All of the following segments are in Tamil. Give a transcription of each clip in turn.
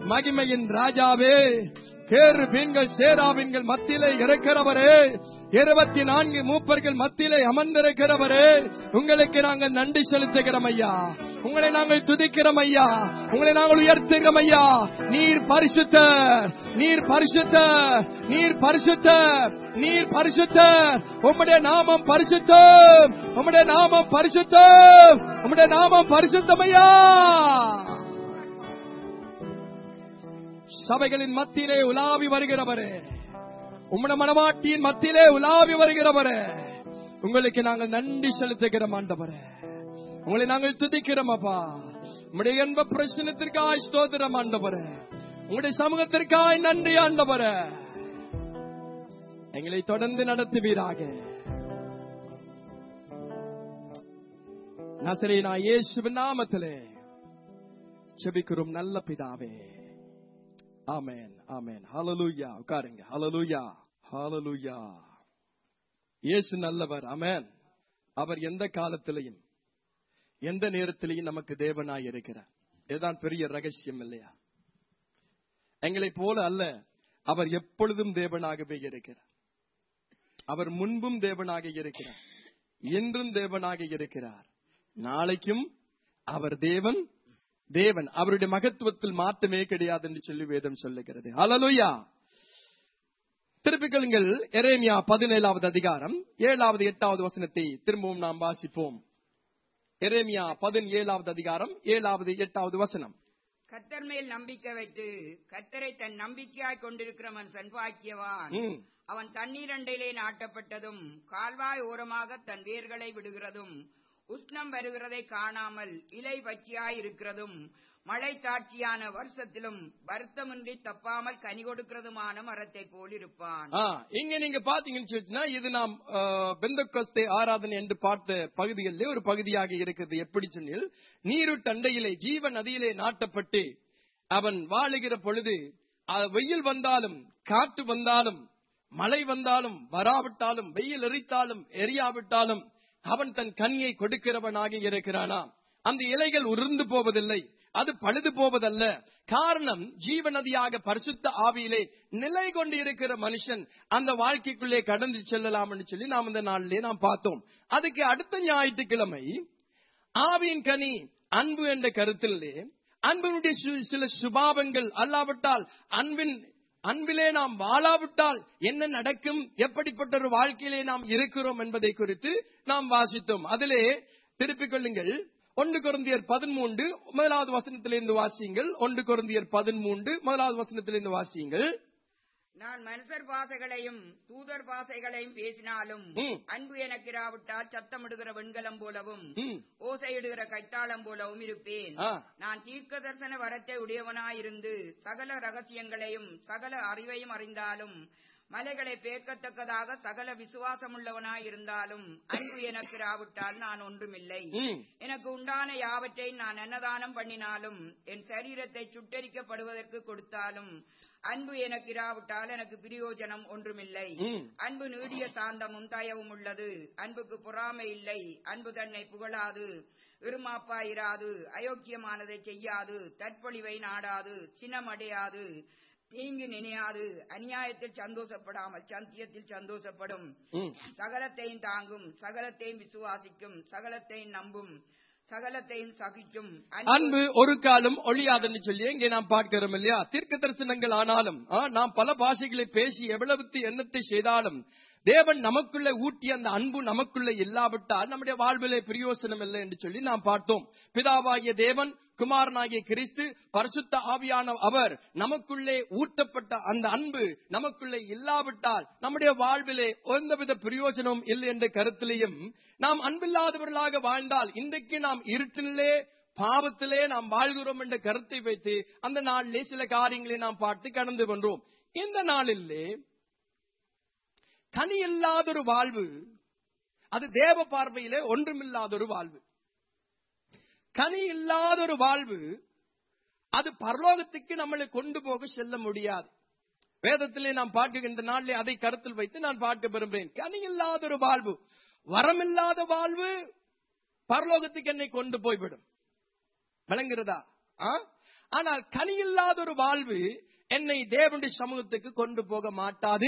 மகிமையின் ராஜாவே கேரு பெண்கள் சேராவின்கள் மத்தியிலே இருக்கிறவரே இருபத்தி நான்கு மூப்பர்கள் மத்தியிலே அமர்ந்திருக்கிறவரே உங்களுக்கு நாங்கள் நன்றி செலுத்துகிறோம் ஐயா உங்களை நாங்கள் துதிக்கிறோம் ஐயா உங்களை நாங்கள் உயர்த்துகிறோம் ஐயா நீர் பரிசுத்த நீர் பரிசுத்த நீர் பரிசுத்த நீர் பரிசுத்த உம்முடைய நாமம் பரிசுத்தம் உம்முடைய நாமம் பரிசுத்தம் உம்முடைய நாமம் பரிசுத்தமையா சபைகளின் மத்தியிலே உலாவி வருகிறவரே உம்முடைய மனவாட்டியின் மத்தியிலே உலாவி வருகிறவரே உங்களுக்கு நாங்கள் நன்றி செலுத்துகிறோம் ஆண்டவரே உங்களை நாங்கள் துதிக்கிறோம் அப்பா உம்முடைய என்ப பிரச்சனத்திற்காய் ஸ்தோத்திரம் ஆண்டவரே உங்களுடைய சமூகத்திற்காய் நன்றி ஆண்டவரே எங்களை தொடர்ந்து நடத்துவீராக நசரேனா இயேசுவின் நாமத்திலே செபிக்கிறோம் நல்ல பிதாவே ஆமென் ஆமென் ஹalleluya உட்காருங்க ஹalleluya ஹalleluya இயேசு நல்லவர் ஆமென் அவர் எந்த காலத்திலையும் எந்த நேரத்திலையும் நமக்கு தேவனாய் இருக்கிறார் இதுதான் பெரிய ரகசியம் இல்லையா எங்களை போல அல்ல அவர் எப்பொழுதும் தேவனாகவே இருக்கிறார் அவர் முன்பும் தேவனாக இருக்கிறார் இன்றும் தேவனாக இருக்கிறார் நாளைக்கும் அவர் தேவன் தேவன் அவருடைய மகத்துவத்தில் மாற்றமே கிடையாது என்று சொல்லி வேதம் சொல்லுகிறது ஹalleluya திருப்பிக்கலுங்கள் எரேமியா பதினேழாவது அதிகாரம் ஏழாவது எட்டாவது வசனத்தை திரும்பவும் நாம் வாசிப்போம் எரேமியா பதினேழாவது அதிகாரம் ஏழாவது எட்டாவது வசனம் கத்தர் மேல் நம்பிக்கை வைத்து கத்தரை தன் நம்பிக்கையாய் கொண்டிருக்கிறவன் சன்பாக்கியவான் ம். அவன் தண்ணீர் அண்டையிலே நாட்டப்பட்டதும் கால்வாய் ஓரமாக தன் வேர்களை விடுகிறதும் உஷ்ணம் வருகிறதை காணாமல் இலை பச்சையாய் இருக்கிறதும் மழை தாட்சியான வருஷத்திலும் வருத்தமின்றி தப்பாமல் கனி கொடுக்கிறதுமான மரத்தை போல் இருப்பான் ஆ, இங்க நீங்க பாத்தீங்கன்னு சொல்லிச்சுன்னா இது நாம் பெந்தகொஸ்தே ஆராதனை என்று பார்த்த பகுதிகளிலே ஒரு பகுதியாக இருக்கிறது எப்படி சொன்னில் நீருட்டு அண்டையிலே ஜீவ நதியிலே நாட்டப்பட்டு அவன் வாழுகிற பொழுது அ, வெயில் வந்தாலும் காற்று வந்தாலும் மழை வந்தாலும் வராவிட்டாலும் வெயில் எரித்தாலும் எரியாவிட்டாலும் அவன் தன் கனியை கொடுக்கிறவனாக இருக்கிறானா அந்த இலைகள் உதிர்ந்து போவதில்லை அது பழுது போவதல்ல காரணம் ஜீவநதியாக பரிசுத்த ஆவியிலே நிலை கொண்டு இருக்கிற மனுஷன் அந்த வாழ்க்கைக்குள்ளே கடந்து செல்லலாம் என்று சொல்லி நாம் இந்த நாளிலே நாம் பார்த்தோம் அதுக்கு அடுத்த ஞாயிற்றுக்கிழமை ஆவியின் கனி அன்பு என்ற கருத்திலே அன்பினுடைய சு- சில சுபாவங்கள் அல்லாவிட்டால் அன்பின் அன்பிலே நாம் வாழாவிட்டால் என்ன நடக்கும் எப்படிப்பட்ட ஒரு வாழ்க்கையிலே நாம் இருக்கிறோம் என்பதை குறித்து நாம் வாசித்தோம் அதிலே திருப்பிக் கொள்ளுங்கள் ஒன்று குருந்தியர் பதிமூன்று முதலாவது வசனத்திலிருந்து வாசியுங்கள் ஒன்று குருந்தியர் பதிமூன்று முதலாவது வசனத்திலிருந்து வாசியுங்கள் நான் மனுஷர் பாசைகளையும் தூதர் பாசைகளையும் பேசினாலும் ம். அன்பு எனக்கு இராவிட்டால் சத்தமிடுகிற வெண்கலம் போலவும் ம். ஓசையிடுகிற கைத்தாளம் போலவும் இருப்பேன் ஆ. நான் தீர்க்க தரிசன வரத்தை உடையவனாயிருந்து சகல ரகசியங்களையும் சகல அறிவையும் அறிந்தாலும் மலைகளை பேர்க்கத்தக்கதாக சகல விசுவாசமுள்ளவனாய் இருந்தாலும் அன்பு எனக்கு இராவிட்டால் நான் ஒன்றுமில்லை ம். எனக்கு உண்டான யாவற்றை நான் அன்னதானம் பண்ணினாலும் என் சரீரத்தை சுட்டரிக்கப்படுவதற்கு கொடுத்தாலும் அன்பு எனக்கு இராவிட்டால் எனக்கு பிரயோஜனம் ஒன்றுமில்லை ம். அன்பு நீடிய சாந்தமும் தயவும் உள்ளது அன்புக்கு பொறாமை இல்லை அன்பு தன்னை புகழாது இருமாப்பா இராது அயோக்கியமானதை செய்யாது தற்பொழிவை நாடாது சினமடையாது தீங்கு நினையாது அநியாயத்தில் சந்தோஷப்படாமல் சந்தியத்தில் சந்தோஷப்படும் ம். சகலத்தையும் தாங்கும் சகலத்தையும் விசுவாசிக்கும் சகலத்தையும் நம்பும் சகலத்தையும் சகிக்கும் அன்பு ஒரு காலம் ஒழியாதுன்னு சொல்லி இங்கே நாம் பார்க்கிறோம் இல்லையா தீர்க்க தரிசனங்கள் ஆனாலும் ஆ, நாம் பல பாஷைகளை பேசி எவ்வளவு எண்ணத்தை செய்தாலும் தேவன் நமக்குள்ள ஊட்டிய அந்த அன்பு நமக்குள்ள இல்லாவிட்டால் நம்முடைய வாழ்விலே பிரயோசனம் இல்லை என்று சொல்லி நாம் பார்த்தோம் பிதாவாகிய தேவன் குமாரனாகிய கிறிஸ்து பரிசுத்த ஆவியான அவர் நமக்குள்ளே ஊட்டப்பட்ட அந்த அன்பு நமக்குள்ளே இல்லாவிட்டால் நம்முடைய வாழ்விலே எந்தவித பிரயோஜனமும் இல்லை என்ற கருத்திலையும் நாம் அன்பில்லாதவர்களாக வாழ்ந்தால் இன்றைக்கு நாம் இருட்டிலே பாவத்திலே நாம் வாழ்கிறோம் என்ற கருத்தை வைத்து அந்த நாளிலே சில காரியங்களை நாம் பார்த்து கடந்து கொண்டோம் இந்த நாளிலே கனி இல்லாத ஒரு வாழ்வு அது தேவ பார்வையிலே ஒன்றுமில்லாத ஒரு வாழ்வு கனி இல்லாத ஒரு வாழ்வு அது பரலோகத்துக்கு நம்மளை கொண்டு போக செல்ல முடியாது வேதத்திலே நாம் பார்க்கின்ற நாளிலே அதை கருத்தில் வைத்து நான் பார்க்க விரும்புகிறேன் கனி இல்லாத ஒரு வாழ்வு வரமில்லாத வாழ்வு பரலோகத்துக்கு என்னை கொண்டு போய்விடும் விளங்குறதா ஆ? ஆனால் கனி இல்லாத ஒரு வாழ்வு என்னை தேவனுடைய சமூகத்துக்கு கொண்டு போக மாட்டாது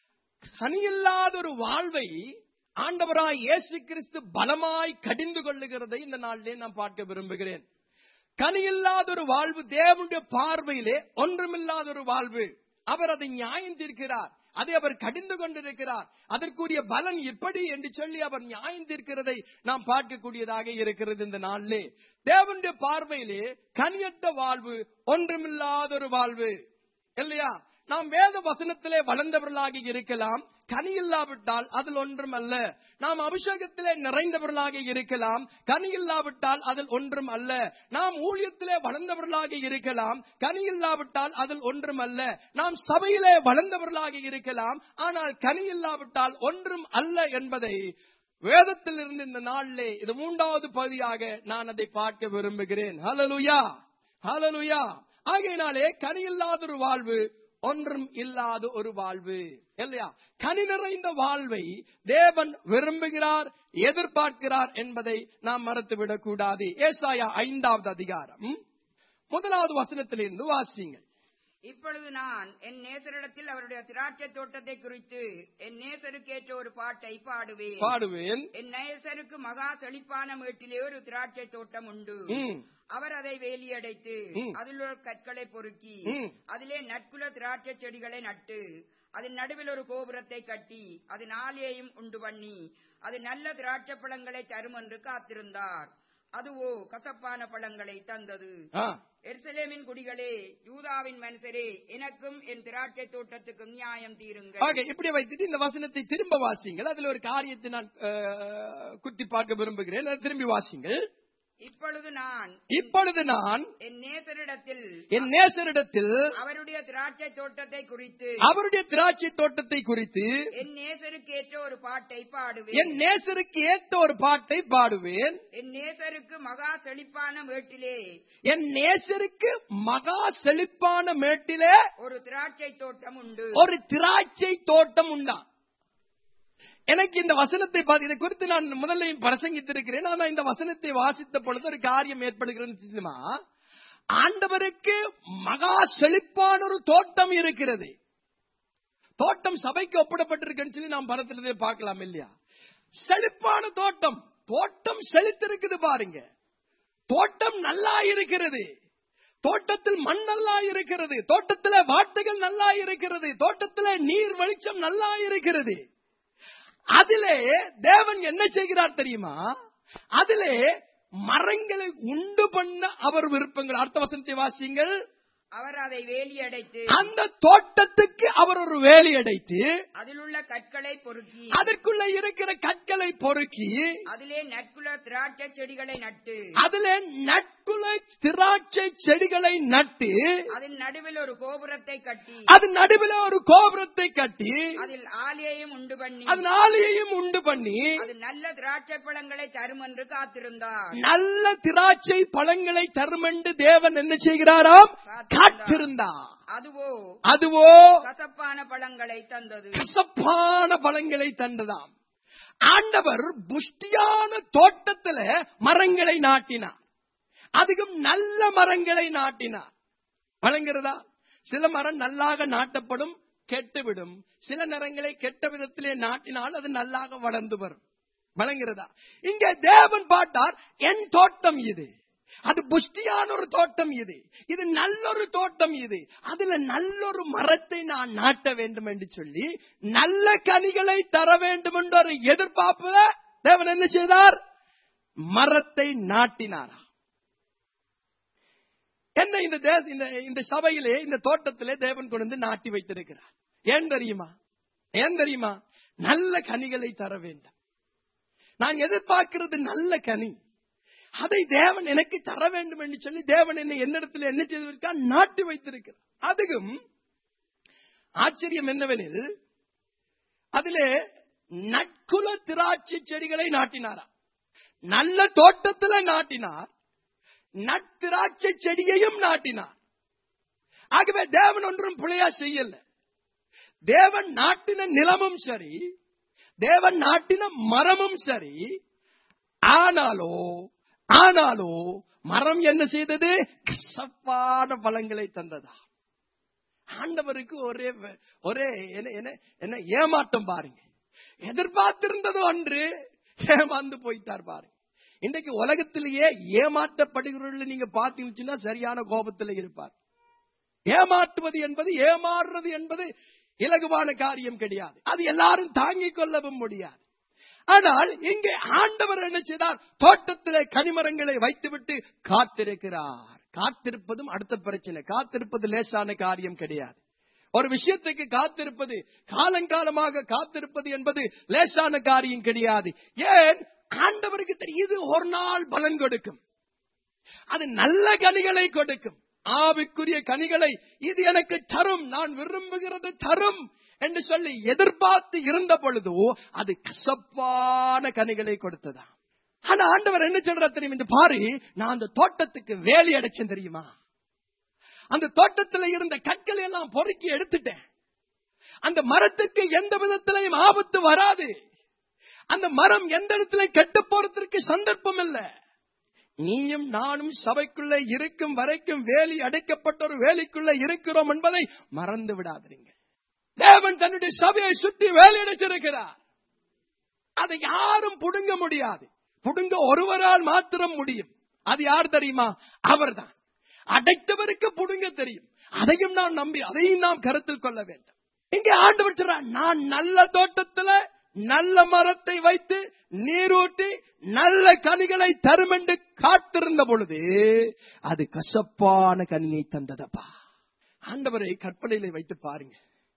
கனி இல்லாத ஒரு வாழ்வை ஆண்டவராய் இயேசு கிறிஸ்து பலமாய் கடிந்து கொள்ளுகிறதை இந்த நாளிலே நான் பார்க்க விரும்புகிறேன் கனி இல்லாத ஒரு வாழ்வு தேவனுடைய பார்வையிலே ஒன்றுமில்லாத ஒரு வாழ்வு அவர் அதை நியாயம் தீர்க்கிறார் அதை அவர் கடிந்து கொண்டிருக்கிறார் அதற்குரிய பலன் எப்படி என்று சொல்லி அவர் நியாயம் தீர்க்கிறதை நாம் பார்க்கக்கூடியதாக இருக்கிறது இந்த நாளிலே தேவனுடைய பார்வையிலே கனியற்ற வாழ்வு ஒன்றுமில்லாத ஒரு வாழ்வு இல்லையா நாம் வேத வசனத்திலே வளர்ந்தவர்களாக இருக்கலாம் கனி இல்லாவிட்டால் அதில் ஒன்றும் அல்ல நாம் அபிஷேகத்திலே நிறைந்தவர்களாக இருக்கலாம் கனி இல்லாவிட்டால் அதில் ஒன்றும் அல்ல நாம் ஊழியத்திலே வளர்ந்தவர்களாக இருக்கலாம் கனி இல்லாவிட்டால் அதில் ஒன்றும் அல்ல நாம் சபையிலே வளர்ந்தவர்களாக இருக்கலாம் ஆனால் கனி இல்லாவிட்டால் ஒன்றும் அல்ல என்பதை வேதத்திலிருந்து இந்த நாளிலே இது மூன்றாவது பகுதியாக நான் அதை பார்க்க விரும்புகிறேன் ஹalleluya ஹalleluya ஆகையினாலே கனி இல்லாத ஒரு வாழ்வு ஒன்றும் இல்லாத ஒரு வாழ்வு இல்லையா கனி நிறைந்த வாழ்வை தேவன் விரும்புகிறார் எதிர்பார்க்கிறார் என்பதை நாம் மறந்துவிடக் கூடாது ஏசாயா ஐந்தாவது அதிகாரம் முதலாவது வசனத்திலிருந்து வாசிங்கள் இப்பொழுது நான் என் நேசரிடத்தில் அவருடைய திராட்சை தோட்டத்தை குறித்து என் நேசருக்கேற்ற ஒரு பாட்டை பாடுவேன் பாடுவேன் என் நேசருக்கு மகா செழிப்பான மேட்டிலே ஒரு திராட்சை தோட்டம் உண்டு ம், அவர் அதை வேலியடைத்து ம். அதில் உள்ள கற்களை பொறுக்கி ம். அதிலே நட்குல திராட்சை செடிகளை நட்டு அதன் நடுவில் ஒரு கோபுரத்தை கட்டி அதன் ஆலையையும் உண்டு பண்ணி அது நல்ல திராட்சை பழங்களை தரும் என்று காத்திருந்தார் அதுவோ கசப்பான பழங்களை தந்தது ஆ, எருசலேமின் குடிகளே யூதாவின் மனுஷரே எனக்கும் என் திராட்சை தோட்டத்துக்கும் நியாயம் தீருங்கள் ஓகே இப்படி வைத்துட்டு இந்த வசனத்தை திரும்ப வாசிங்கள் அதுல ஒரு காரியத்தை நான் அஹ், குத்தி பார்க்க விரும்புகிறேன் அதை திரும்பி வாசிங்கள் இப்பொழுது நான் இப்பொழுது நான் என் நேசரிடத்தில் என் நேசரிடத்தில் அவருடைய திராட்சை தோட்டத்தை குறித்து அவருடைய திராட்சை தோட்டத்தை குறித்து என் நேசருக்கேற்ற ஒரு பாட்டை பாடுவேன் என் நேசருக்கு ஏற்ற ஒரு பாட்டை பாடுவேன் என் நேசருக்கு மகா செழிப்பான மேட்டிலே என் நேசருக்கு மகா செழிப்பான மேட்டிலே ஒரு திராட்சை தோட்டம் உண்டு ஒரு திராட்சை தோட்டம் உண்டா எனக்கு இந்த வசனத்தை பார்த்து இதை குறித்து நான் முதல்ல பிரசங்கித்திருக்கிறேன் ஆனா இந்த வசனத்தை வாசித்த பொழுது ஒரு காரியம் ஏற்படுகிறது தெரியுமா ஆண்டவருக்கு மகா செழிப்பான ஒரு தோட்டம் இருக்கிறது தோட்டம் சபைக்கு ஒப்பிடப்பட்டிருக்குன்னு சொல்லி நாம் பரத்திலே பார்க்கலாம் இல்லையா செழிப்பான தோட்டம் தோட்டம் செழித்திருக்குது பாருங்க தோட்டம் நல்லா இருக்கிறது தோட்டத்தில் மண் நல்லா இருக்கிறது தோட்டத்தில வாட்டுகள் நல்லா இருக்கிறது தோட்டத்தில நீர் வெளிச்சம் நல்லா இருக்கிறது அதிலே தேவன் என்ன செய்கிறார் தெரியுமா அதிலே மரங்களை உண்டு பண்ண அவர் விருப்பங்கள் அடுத்த வசனத்தை வாசியுங்கள் அவர் அதை வேலியடைத்து அந்த தோட்டத்துக்கு அவர் ஒரு வேலி அடைத்து அதில் உள்ள கற்களை பொறுக்கி அதற்குள்ள இருக்கிற கற்களை பொறுக்கி அதிலே நட்குல திராட்சை செடிகளை நட்டு அதுல நட்குல திராட்சை செடிகளை நட்டு அதன் நடுவில் ஒரு கோபுரத்தை கட்டி அது நடுவில் ஒரு கோபுரத்தை கட்டி அதில் ஆலையையும் உண்டு பண்ணி அதன் ஆலையையும் உண்டு பண்ணி அது நல்ல திராட்சை பழங்களை தரும் என்று காத்திருந்தார் நல்ல திராட்சை பழங்களை தருமென்று தேவன் என்ன செய்கிறாராம் காத்திருந்தார் அதுவோ அதுவோ கசப்பான பழங்களை தந்தது கசப்பான பழங்களை தந்ததாம் ஆண்டவர் புஷ்டியான தோட்டத்துல மரங்களை நாட்டினார் அதுக்கும் நல்ல மரங்களை நாட்டினார் வழங்குறதா சில மரம் நல்லாக நாட்டப்படும் கெட்டுவிடும் சில மரங்களை கெட்ட விதத்திலே நாட்டினால் அது நல்லாக வளர்ந்து வரும் வழங்குறதா இங்க தேவன் பாட்டார் என் தோட்டம் இது அது புஷ்டியான ஒரு தோட்டம் இது இது நல்லொரு தோட்டம் இது அதுல நல்லொரு மரத்தை நான் நாட்ட வேண்டும் என்று சொல்லி நல்ல கனிகளை தர வேண்டும் என்ற ஒரு எதிர்பார்ப்புல தேவன் என்ன செய்தார் மரத்தை நாட்டினாரா என்ன இந்த தே- இந்த இந்த சபையிலே இந்த தோட்டத்திலே தேவன் கொண்டு வந்து நாட்டி வைத்திருக்கிறார் ஏன் தெரியுமா ஏன் தெரியுமா நல்ல கனிகளை தர வேண்டும் நான் எதிர்பார்க்கிறது நல்ல கனி அதை தேவன் எனக்கு தர வேண்டும் என்று சொல்லி தேவன் என்னை என்னிடத்தில் என்ன செய்திருக்கார் நாட்டி வைத்திருக்கிறார் அதுவும் ஆச்சரியம் என்னவெனில் அதிலே நட்குல திராட்சை செடிகளை நாட்டினாரா நல்ல தோட்டத்துல நாட்டினார் நட்திராட்சை செடியையும் நாட்டினார் ஆகவே தேவன் ஒன்றும் பிழையா செய்யல தேவன் நாட்டின நிலமும் சரி தேவன் நாட்டின மரமும் சரி ஆனாலோ ஆனாலும் மரம் என்ன செய்தது கசப்பான பழங்களை தந்ததா ஆண்டவருக்கு ஒரே வ- ஒரே என்ன என்ன என்ன ஏமாற்றம் பாருங்க எதிர்பார்த்திருந்தது ஒன்று ஏமாந்து போயிட்டார் பாருங்க இன்றைக்கு உலகத்திலேயே ஏமாற்றப்படுகிறவர்கள் நீங்க பார்த்தீங்கன்னா சரியான கோபத்தில் இருப்பார் ஏமாற்றுவது என்பது ஏமாறுறது என்பது இலகுவான காரியம் கிடையாது அது எல்லாரும் தாங்கிக் கொள்ளவும் முடியாது ஆனால் இங்கே ஆண்டவர் என்ன செய்தார் தோட்டத்திலே கனிமரங்களை வைத்துவிட்டு காத்திருக்கிறார் காத்திருப்பதும் அடுத்த பிரச்சனை காத்திருப்பது லேசான காரியம் கிடையாது ஒரு விஷயத்துக்கு காத்திருப்பது காலங்காலமாக காத்திருப்பது என்பது லேசான காரியம் கிடையாது ஏன் ஆண்டவருக்கு தெரியும் இது ஒரு நாள் பலன் கொடுக்கும் அது நல்ல கனிகளை கொடுக்கும் ஆவிக்குரிய கனிகளை இது எனக்கு தரும் நான் விரும்புகிறது தரும் என்று சொல்லி எதிர்பார்த்து இருந்த பொழுதோ அது கசப்பான கனிகளை கொடுத்ததா ஆனா ஆண்டவர் என்ன சொல்ற தெரியும் இந்த பாரு நான் அந்த தோட்டத்துக்கு வேலி அடைச்சேன் தெரியுமா அந்த தோட்டத்துல இருந்த கற்களை எல்லாம் பொறுக்கி எடுத்துட்டேன் அந்த மரத்துக்கு எந்த விதத்திலையும் ஆபத்து வராது அந்த மரம் எந்த இடத்துல கெட்டு போறதற்கு சந்தர்ப்பம் இல்லை நீயும் நானும் சபைக்குள்ள இருக்கும் வரைக்கும் வேலி அடைக்கப்பட்ட ஒரு வேலிக்குள்ள இருக்கிறோம் என்பதை மறந்து விடாதீங்க தேவன் தன்னுடைய சபையை சுற்றி வேலி அடைச்சிருக்கிறார் அதை யாரும் புடுங்க முடியாது புடுங்க ஒருவரால் மாத்திரம் முடியும் அது யார் தெரியுமா அவர்தான் அடைத்தவருக்கு புடுங்க தெரியும் அதையும் நாம் நம்பி அதையும் நாம் கருத்தில் கொள்ள வேண்டும் இங்கே ஆண்டவர் சொல்றார் நான் நல்ல தோட்டத்துல நல்ல மரத்தை வைத்து நீரூட்டி நல்ல கனிகளை தரும் என்று காத்திருந்த பொழுது அது கசப்பான கனியை தந்ததப்பா ஆண்டவரை கற்பனையில வைத்து பாருங்க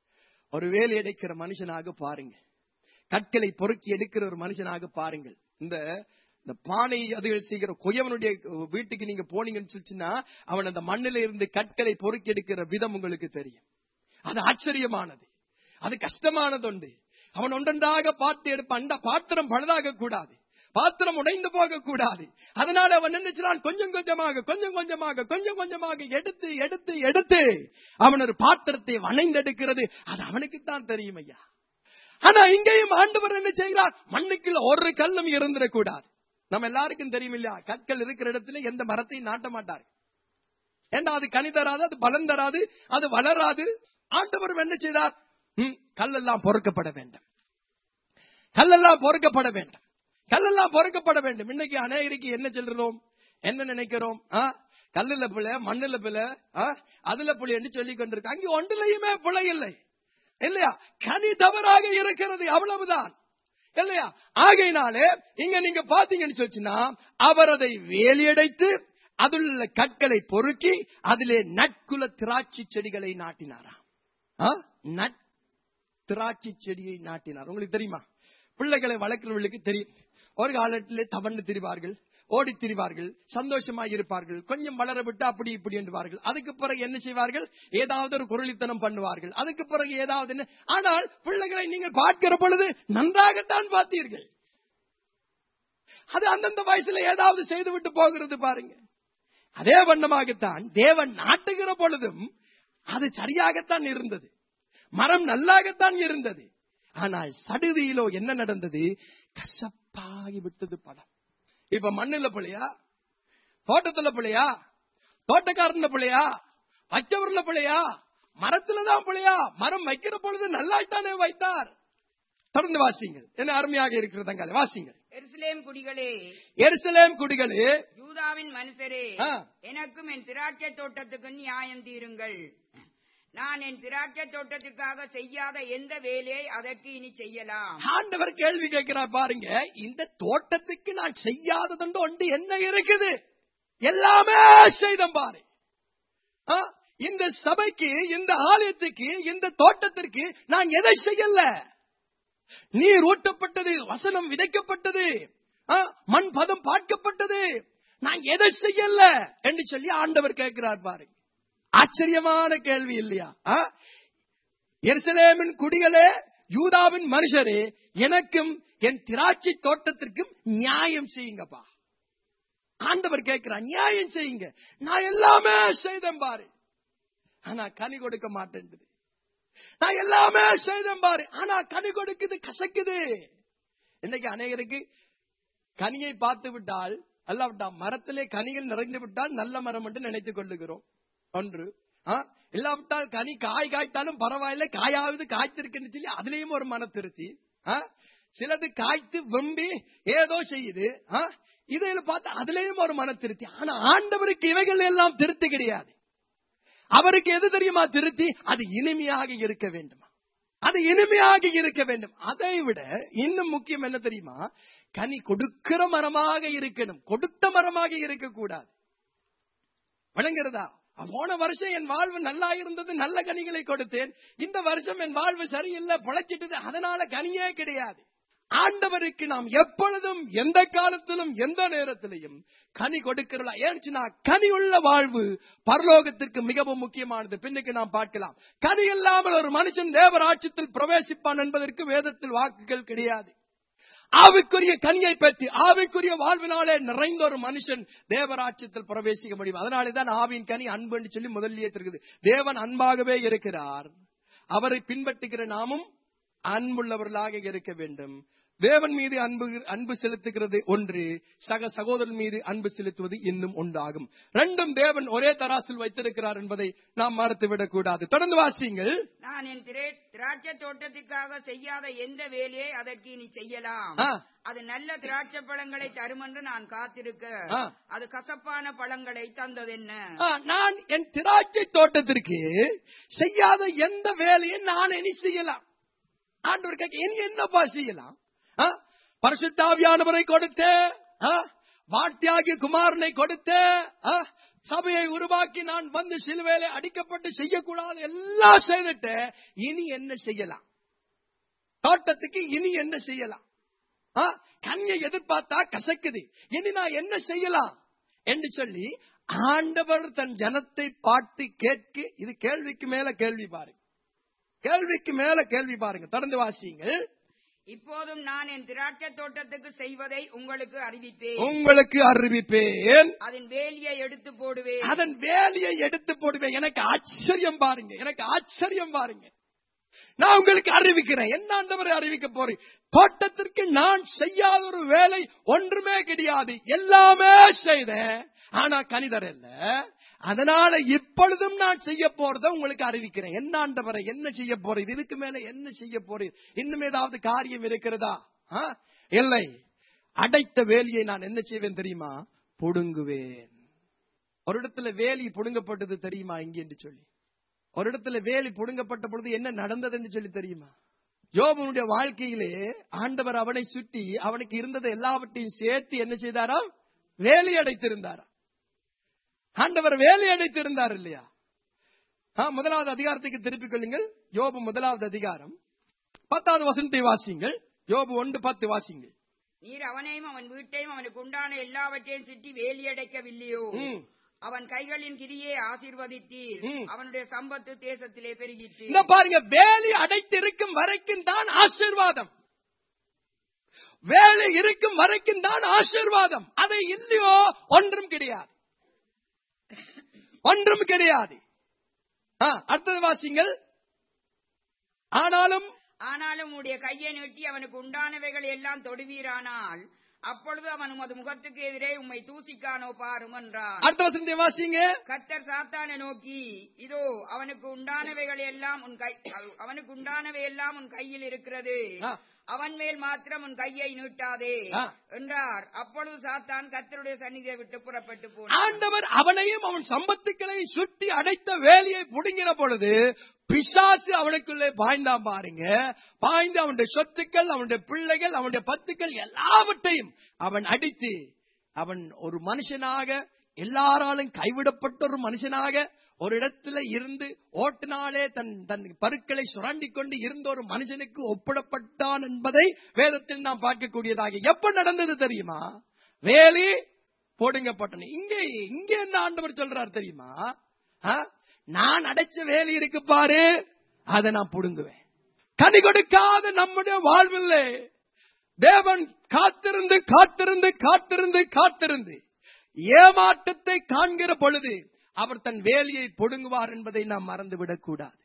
ஒரு வேலை அடைக்கிற மனுஷனாக பாருங்க கற்களை பொறுக்கி எடுக்கிற ஒரு மனுஷனாக பாருங்கள் இந்த இந்த பானை அதுகள் செய்கிற குயவனுடைய வீட்டுக்கு நீங்க போனீங்கன்னு சொல்லிச்சுன்னா அவன் அந்த மண்ணில இருந்து கற்களை பொறுக்கி எடுக்கிற விதம் உங்களுக்கு தெரியும் அது ஆச்சரியமானது அது கஷ்டமானது உண்டு அவன் ஒன்றொன்றாக பாட்டு எடுப்பான் அந்த பாத்திரம் பழுதாக கூடாது பாத்திரம் உடைந்து போக கூடாது அதனால அவன் நினைச்சான் கொஞ்சம் கொஞ்சமாக கொஞ்சம் கொஞ்சமாக கொஞ்சம் கொஞ்சமாக எடுத்து எடுத்து எடுத்து அவன் ஒரு பாத்திரத்தை வணைந்தெடுக்கிறது அது அவனுக்குத்தான் தெரியும் ஐயா ஆனா இங்கேயும் ஆண்டவர் என்ன செய்கிறார் மண்ணுக்குள்ள ஒரு கல்லும் இருந்துடக்கூடாது நம்ம எல்லாருக்கும் தெரியும் இல்லையா கற்கள் இருக்கிற இடத்துல எந்த மரத்தையும் நாட்ட மாட்டார் ஏன்னா அது கனி தராது அது பலன் தராது அது வளராது ஆண்டவர் என்ன செய்தார் ம், கல்லெல்லாம் பொறுக்கப்பட வேண்டும் கல்லெல்லாம் பொறுக்கப்பட வேண்டும் கல்லெல்லாம் பொறுக்கப்பட வேண்டும் இன்னைக்கு அநேகருக்கு என்ன சொல்றோம் என்ன நினைக்கிறோம் ஆ? கல்லுல பிள்ளை மண்ணுல பிள்ளை ஆ? அதுல புள்ளி என்று சொல்லிக் கொண்டிருக்கு அங்கே ஒன்றிலையுமே பிழை இல்லை இல்லையா கனி தவறாக இருக்கிறது அவ்வளவுதான் இல்லையா ஆகையினாலே இங்க நீங்க பாத்தீங்கன்னு சொல்லிச்சுன்னா அவர் அதை வேலியடைத்து அதில் உள்ள கற்களை பொறுக்கி அதிலே நட்குல திராட்சை செடிகளை நாட்டினாராம் ஆ? நட் திராட்சை செடியை நாட்டினார் உங்களுக்கு தெரியுமா பிள்ளைகளை வளர்க்கிறவர்களுக்கு தெரியும் ஒரு காலத்திலே தவண்டு திரிவார்கள் ஓடி திரிவார்கள் சந்தோஷமா இருப்பார்கள் கொஞ்சம் வளர விட்டு அப்படி இப்படி என்றுவார்கள் அதுக்கு பிறகு என்ன செய்வார்கள் ஏதாவது ஒரு குரலித்தனம் பண்ணுவார்கள் அதுக்கு பிறகு ஏதாவது என்ன ஆனால் பிள்ளைகளை நீங்கள் பார்க்கிற பொழுது நன்றாகத்தான் பார்த்தீர்கள் அது அந்தந்த வயசுல ஏதாவது செய்து விட்டு போகிறது பாருங்க அதே வண்ணமாகத்தான் தேவன் நாட்டுகிற பொழுதும் அது சரியாகத்தான் இருந்தது மரம் நல்லாகத்தான் இருந்தது ஆனால் சடுதியிலோ என்ன நடந்தது கசப்பாகி விட்டது பழம் இப்ப மண்ணுல பிள்ளையா தோட்டத்துல பிள்ளையா தோட்டக்காரன்ல பிள்ளையா வச்சவர்ல பிள்ளையா மரத்துலதான் பிள்ளையா மரம் வைக்கிற பொழுது நல்லாய்த்தானே வைத்தார் தொடர்ந்து வாசிங்கள் என்ன அருமையாக இருக்கிறதங்க வாசிங்கள் எருசலேம் குடிகளே எருசலேம் குடிகளே யூதாவின் மனுஷரே ஆ. எனக்கும் என் திராட்சை தோட்டத்துக்கு நியாயம் தீருங்கள் நான் என் திராட்சை தோட்டத்துக்காக செய்யாத எந்த வேலையை அதற்கு இனி செய்யலாம் ஆண்டவர் கேள்வி கேட்கிறார் பாருங்க இந்த தோட்டத்துக்கு நான் செய்யாததுண்டு ஒன்று என்ன இருக்குது எல்லாமே செய்தம் பாரு ஆ, இந்த சபைக்கு இந்த ஆலயத்துக்கு இந்த தோட்டத்திற்கு நான் எதை செய்யல நீர் ஊட்டப்பட்டது வசனம் விதைக்கப்பட்டது ஆ, மண் பதம் பார்க்கப்பட்டது நான் எதை செய்யல என்று சொல்லி ஆண்டவர் கேட்கிறார் பாரு ஆச்சரியமான கேள்வி இல்லையா ஆ? எருசலேமின் குடிகளே யூதாவின் மனுஷரே எனக்கும் என் திராட்சை தோட்டத்திற்கும் நியாயம் செய்யுங்கப்பா ஆண்டவர் கேட்கிறார் நியாயம் செய்யுங்க நான் எல்லாமே செய்தேன் பாரு ஆனா கனி கொடுக்க மாட்டேன்து நான் எல்லாமே செய்தேன் பாரு ஆனா கனி கொடுக்குது கசக்குது இன்னைக்கு அநேகருக்கு கனியை பார்த்து விட்டால் அல்லாவிட்டா மரத்திலே கனிகள் நிறைந்து விட்டால் நல்ல மரம் என்று நினைத்துக் கொள்ளுகிறோம் ஒன்று ஆ, இல்லாவிட்டால் கனி காய் காய்த்தாலும் பரவாயில்லை காயாவது காய்த்திருக்குன்னு சொல்லி அதுலயும் ஒரு மன திருத்தி ஆ, சிலது காய்த்து வெம்பி ஏதோ செய்யுது ஆ, இதையில பார்த்து அதுலயும் ஒரு மன திருத்தி ஆனா ஆண்டவருக்கு இவைகள் எல்லாம் திருத்தி கிடையாது அவருக்கு எது தெரியுமா திருத்தி அது இனிமையாக இருக்க வேண்டுமா அது இனிமையாக இருக்க வேண்டும் அதை விட இன்னும் முக்கியம் என்ன தெரியுமா கனி கொடுக்கிற மரமாக இருக்கணும் கொடுத்த மரமாக இருக்கக்கூடாது விளங்குறதா போன வருஷம் என் வாழ்வு நல்லா இருந்தது நல்ல கனிகளை கொடுத்தேன் இந்த வருஷம் என் வாழ்வு சரியில்லை பொழைச்சிட்டது அதனால கனியே கிடையாது ஆண்டவருக்கு நாம் எப்பொழுதும் எந்த காலத்திலும் எந்த நேரத்திலையும் கனி கொடுக்கிறா ஏன்னுச்சுன்னா கனி உள்ள வாழ்வு பரலோகத்திற்கு மிகவும் முக்கியமானது பின்னுக்கு நாம் பார்க்கலாம் கனி இல்லாமல் ஒரு மனுஷன் தேவராட்சியத்தில் பிரவேசிப்பான் என்பதற்கு வேதத்தில் வாக்குகள் கிடையாது ஆவிக்குரிய கனியை பற்றி ஆவிக்குரிய வாழ்வினாலே நிறைந்த ஒரு மனுஷன் தேவராட்சியத்தில் பிரவேசிக்க முடியும் அதனாலே தான் ஆவியின் கனி அன்பு என்று சொல்லி முதலியே இருக்குது தேவன் அன்பாகவே இருக்கிறார் அவரை பின்பற்றுகிற நாமும் அன்புள்ளவர்களாக இருக்க வேண்டும் தேவன் மீது அன்பு அன்பு செலுத்துகிறது ஒன்று சக சகோதரன் மீது அன்பு செலுத்துவது இன்னும் ஒன்றாகும் ரெண்டும் தேவன் ஒரே தராசில் வைத்திருக்கிறார் என்பதை நாம் மறந்துவிடக் கூடாது தொடர்ந்து வாசியுங்கள் நான் என் திரே- திராட்சை தோட்டத்திற்காக செய்யாத எந்த வேலையை அதற்கு இனி செய்யலாம் ஆ. அது நல்ல திராட்சை பழங்களை தரும் என்று நான் காத்திருக்க ஆ. அது கசப்பான பழங்களை தந்ததென்ன ஆ, நான் என் திராட்சை தோட்டத்திற்கு செய்யாத எந்த வேலையை நான் இனி செய்யலாம் ஆண்டவர் கேட்க இனி என்னப்பா செய்யலாம் ஆ? பரிசுத்தாவியானவரை கொடுத்த வாட்டியாகிய குமாரனை கொடுத்த ஆ? சபையை உருவாக்கி நான் வந்து சிலுவையில அடிக்கப்பட்டு செய்யக்கூடாது எல்லாம் செய்துட்டு இனி என்ன செய்யலாம் தோட்டத்துக்கு இனி என்ன செய்யலாம் ஆ, கண்ணியை எதிர்பார்த்தா கசக்குது இனி நான் என்ன செய்யலாம் என்று சொல்லி ஆண்டவர் தன் ஜனத்தை பார்த்து கேட்க இது கேள்விக்கு மேல கேள்வி பாருங்க கேள்விக்கு மேல கேள்வி பாருங்க தொடர்ந்து வாசியுங்கள் இப்போதும் நான் என் திராட்சை தோட்டத்துக்கு செய்வதை உங்களுக்கு அறிவிப்பேன் உங்களுக்கு அறிவிப்பேன் அதன் வேலியை எடுத்து போடுவேன் அதன் வேலையை எடுத்து போடுவேன் எனக்கு ஆச்சரியம் பாருங்க எனக்கு ஆச்சரியம் பாருங்க நான் உங்களுக்கு அறிவிக்கிறேன் என்ன ஆண்டவரை அறிவிக்க போறேன் தோட்டத்திற்கு நான் செய்யாத ஒரு வேலை ஒன்றுமே கிடையாது எல்லாமே செய்தேன் ஆனா கணிதர் இல்ல அதனால இப்பொழுதும் நான் செய்ய போறதை உங்களுக்கு அறிவிக்கிறேன் என்ன ஆண்டவரை என்ன செய்ய போறேன் இதுக்கு மேல என்ன செய்ய போறேன் இன்னும் ஏதாவது காரியம் இருக்கிறதா ஆ? இல்லை அடைத்த வேலியை நான் என்ன செய்வேன் தெரியுமா புடுங்குவேன் ஒரு இடத்துல வேலி புடுங்கப்பட்டது தெரியுமா இங்கே என்று சொல்லி ஒரு இடத்துல வேலி புடுங்கப்பட்ட பொழுது என்ன நடந்ததுன்னு சொல்லி தெரியுமா யோபனுடைய வாழ்க்கையிலே ஆண்டவர் அவனை சுற்றி அவனுக்கு இருந்ததை எல்லாவற்றையும் சேர்த்து என்ன செய்தாராம் வேலி அடைத்திருந்தாராம் ஆண்டவர் வேலி அடைத்திருந்தார் இல்லையா ஆ, முதலாவது அதிகாரத்துக்கு திருப்பிக் கொள்ளுங்கள் யோபு முதலாவது அதிகாரம் பத்தாவது வசனத்தை வாசிங்கள் யோபு ஒன்று பத்து வாசிங்கள் நீர் அவனையும் அவன் வீட்டையும் அவனுக்கு உண்டான எல்லாவற்றையும் சுற்றி வேலியடைக்கவில்லையோ ம். அவன் கைகளின் கிரியை ஆசீர்வதித்தீர் ம். அவனுடைய சம்பத்து தேசத்திலே பெருகிற்று இந்த பாருங்க வேலி அடைத்திருக்கும் வரைக்கும் தான் ஆசீர்வாதம் வேலை இருக்கும் வரைக்கும் தான் ஆசீர்வாதம் அதை இல்லையோ ஒன்றும் கிடையாது ஒன்றும் கிடையாது ஆ, அடுத்தது வாசிங்கள் ஆனாலும் ஆனாலும் உடைய கையை நீட்டி அவனுக்கு உண்டானவைகள் எல்லாம் தொடுவீரானால் அப்பொழுது அவன் உமது முகத்துக்கு எதிரே உம்மை தூசிக்கானோ பாரும் என்றான் அடுத்த வசனத்தை வாசிங்க கர்த்தர் சாத்தானை நோக்கி இதோ அவனுக்கு உண்டானவைகள் எல்லாம் உன் கை அவனுக்கு உண்டானவை எல்லாம் உன் கையில் இருக்கிறது ஆ. அவன் மேல் மாத்திரம் உன் கையை நீட்டாதே ஆ. என்றார் அப்பொழுது சாத்தான் கர்த்தருடைய சந்நிதியை விட்டு புறப்பட்டு போனான் ஆண்டவர் அவனையும் அவன் சம்பத்துக்களை சுற்றி அடைத்த வேலையை புடுங்கிற பொழுது பிசாசு அவனுக்குள்ளே பாய்ந்தான் பாருங்க பாய்ந்து அவனுடைய சொத்துக்கள் அவனுடைய பிள்ளைகள் அவனுடைய பத்துக்கள் எல்லாவற்றையும் அவன் அடித்து அவன் ஒரு மனுஷனாக எல்லாராலும் கைவிடப்பட்ட ஒரு மனுஷனாக ஒரு இடத்துல இருந்து ஓட்டினாலே தன் தன் பருக்களை சுரண்டி கொண்டு இருந்த ஒரு மனுஷனுக்கு ஒப்பிடப்பட்டான் என்பதை வேதத்தில் நாம் பார்க்கக்கூடியதாக எப்ப நடந்தது தெரியுமா வேலி போடுங்கப்பட்டன இங்கே இங்கே என்ன ஆண்டவர் சொல்றார் தெரியுமா ஆ? நான் அடைச்ச வேலி இருக்கு பாரு அதை நான் புடுங்குவேன் கனி கொடுக்காத நம்முடைய வாழ்வில்லை தேவன் காத்திருந்து காத்திருந்து காத்திருந்து காத்திருந்து ஏமாற்றத்தை காண்கிற பொழுது அவர் தன் வேலியை பொடுங்குவார் என்பதை நாம் மறந்துவிடக் கூடாது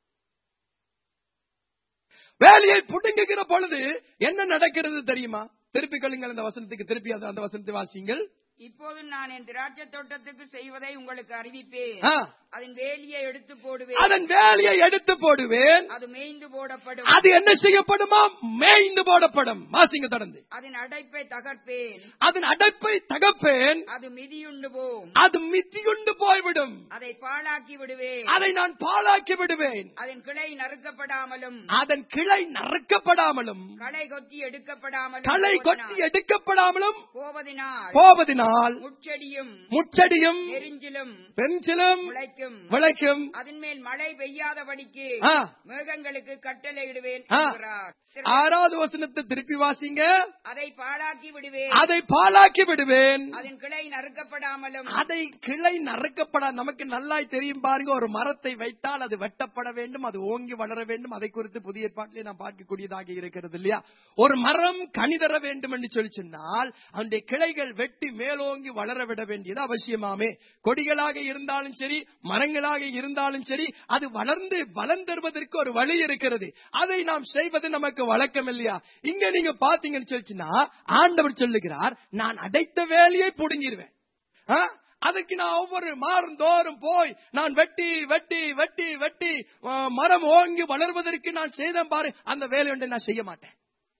வேலையை புடுங்குகிற பொழுது என்ன நடக்கிறது தெரியுமா திருப்பி கொள்ளுங்கள் அந்த வசனத்துக்கு திருப்பி அந்த- அந்த வசனத்தை வாசிங்கள் இப்போது நான் என் திராட்சை தோட்டத்துக்கு செய்வதை உங்களுக்கு அறிவிப்பேன் ஆ, அதன் வேலியை எடுத்து போடுவேன் அதன் வேலையை எடுத்து போடுவேன் அது மேய்ந்து போடப்படும் அது என்ன செய்யப்படுமா மேய்ந்து போடப்படும் வாசிங்க தொடர்ந்து அதன் அடைப்பை தகர்ப்பேன் அதன் அடைப்பை தகப்பேன் அது மிதியுண்டு போம் அது மித்தியுண்டு போய்விடும் அதை பாழாக்கி விடுவேன் அதை நான் பாழாக்கி விடுவேன் அதன் கிளை நறுக்கப்படாமலும் அதன் கிளை நறுக்கப்படாமலும் களை கொத்தி எடுக்கப்படாமலும் களை கொத்தி எடுக்கப்படாமலும் போவதினால் போவதினால் முச்செடியும் முச்செடியும் நெரிஞ்சிலும் பெஞ்சிலும் முளைக்கும் விளைக்கும் அதன் மேல் மழை பெய்யாதபடிக்கு ஆ, மேகங்களுக்கு கட்டளையிடுவேன் ஆ. என்கிறார். சிறு- ஆறாவது வசனத்தை திருப்பி வாசிங்க அதை பாழாக்கி விடுவேன் அதை பாழாக்கி விடுவேன் அதன் கிளை நறுக்கப்படாமலும் அதை கிளை நறுக்கப்பட நமக்கு நல்லாய் தெரியும் பாருங்க ஒரு மரத்தை வைத்தால் அது வெட்டப்பட வேண்டும் அது ஓங்கி வளர வேண்டும் அதை குறித்து புதிய ஏற்பாட்டிலே நாம் பார்க்கக்கூடியதாக இருக்கிறது இல்லையா ஒரு மரம் கனி தர வேண்டும் என்று சொல்லி சொன்னால் அந்த கிளைகள் வெட்டி மேலோங்கி வளர விட வேண்டியது அவசியமாமே கொடிகளாக இருந்தாலும் சரி மரங்களாக இருந்தாலும் சரி அது வளர்ந்து பலன் தருவதற்கு ஒரு வழி இருக்கிறது அதை நாம் செய்வது நமக்கு வழக்கம் இல்லையா இங்க நீங்க பாத்தீங்கன்னு சொல்லிச்சுன்னா ஆண்டவர் சொல்லுகிறார் நான் அடைத்த வேலையை புடுங்கிருவேன் ஆ? அதுக்கு நான் ஒவ்வொரு மாறும் தோறும் போய் நான் வெட்டி வெட்டி வெட்டி வெட்டி ஆ, மரம் ஓங்கி வளர்வதற்கு நான் செய்தேன் பாரு அந்த வேலை ஒன்றை நான் செய்ய மாட்டேன்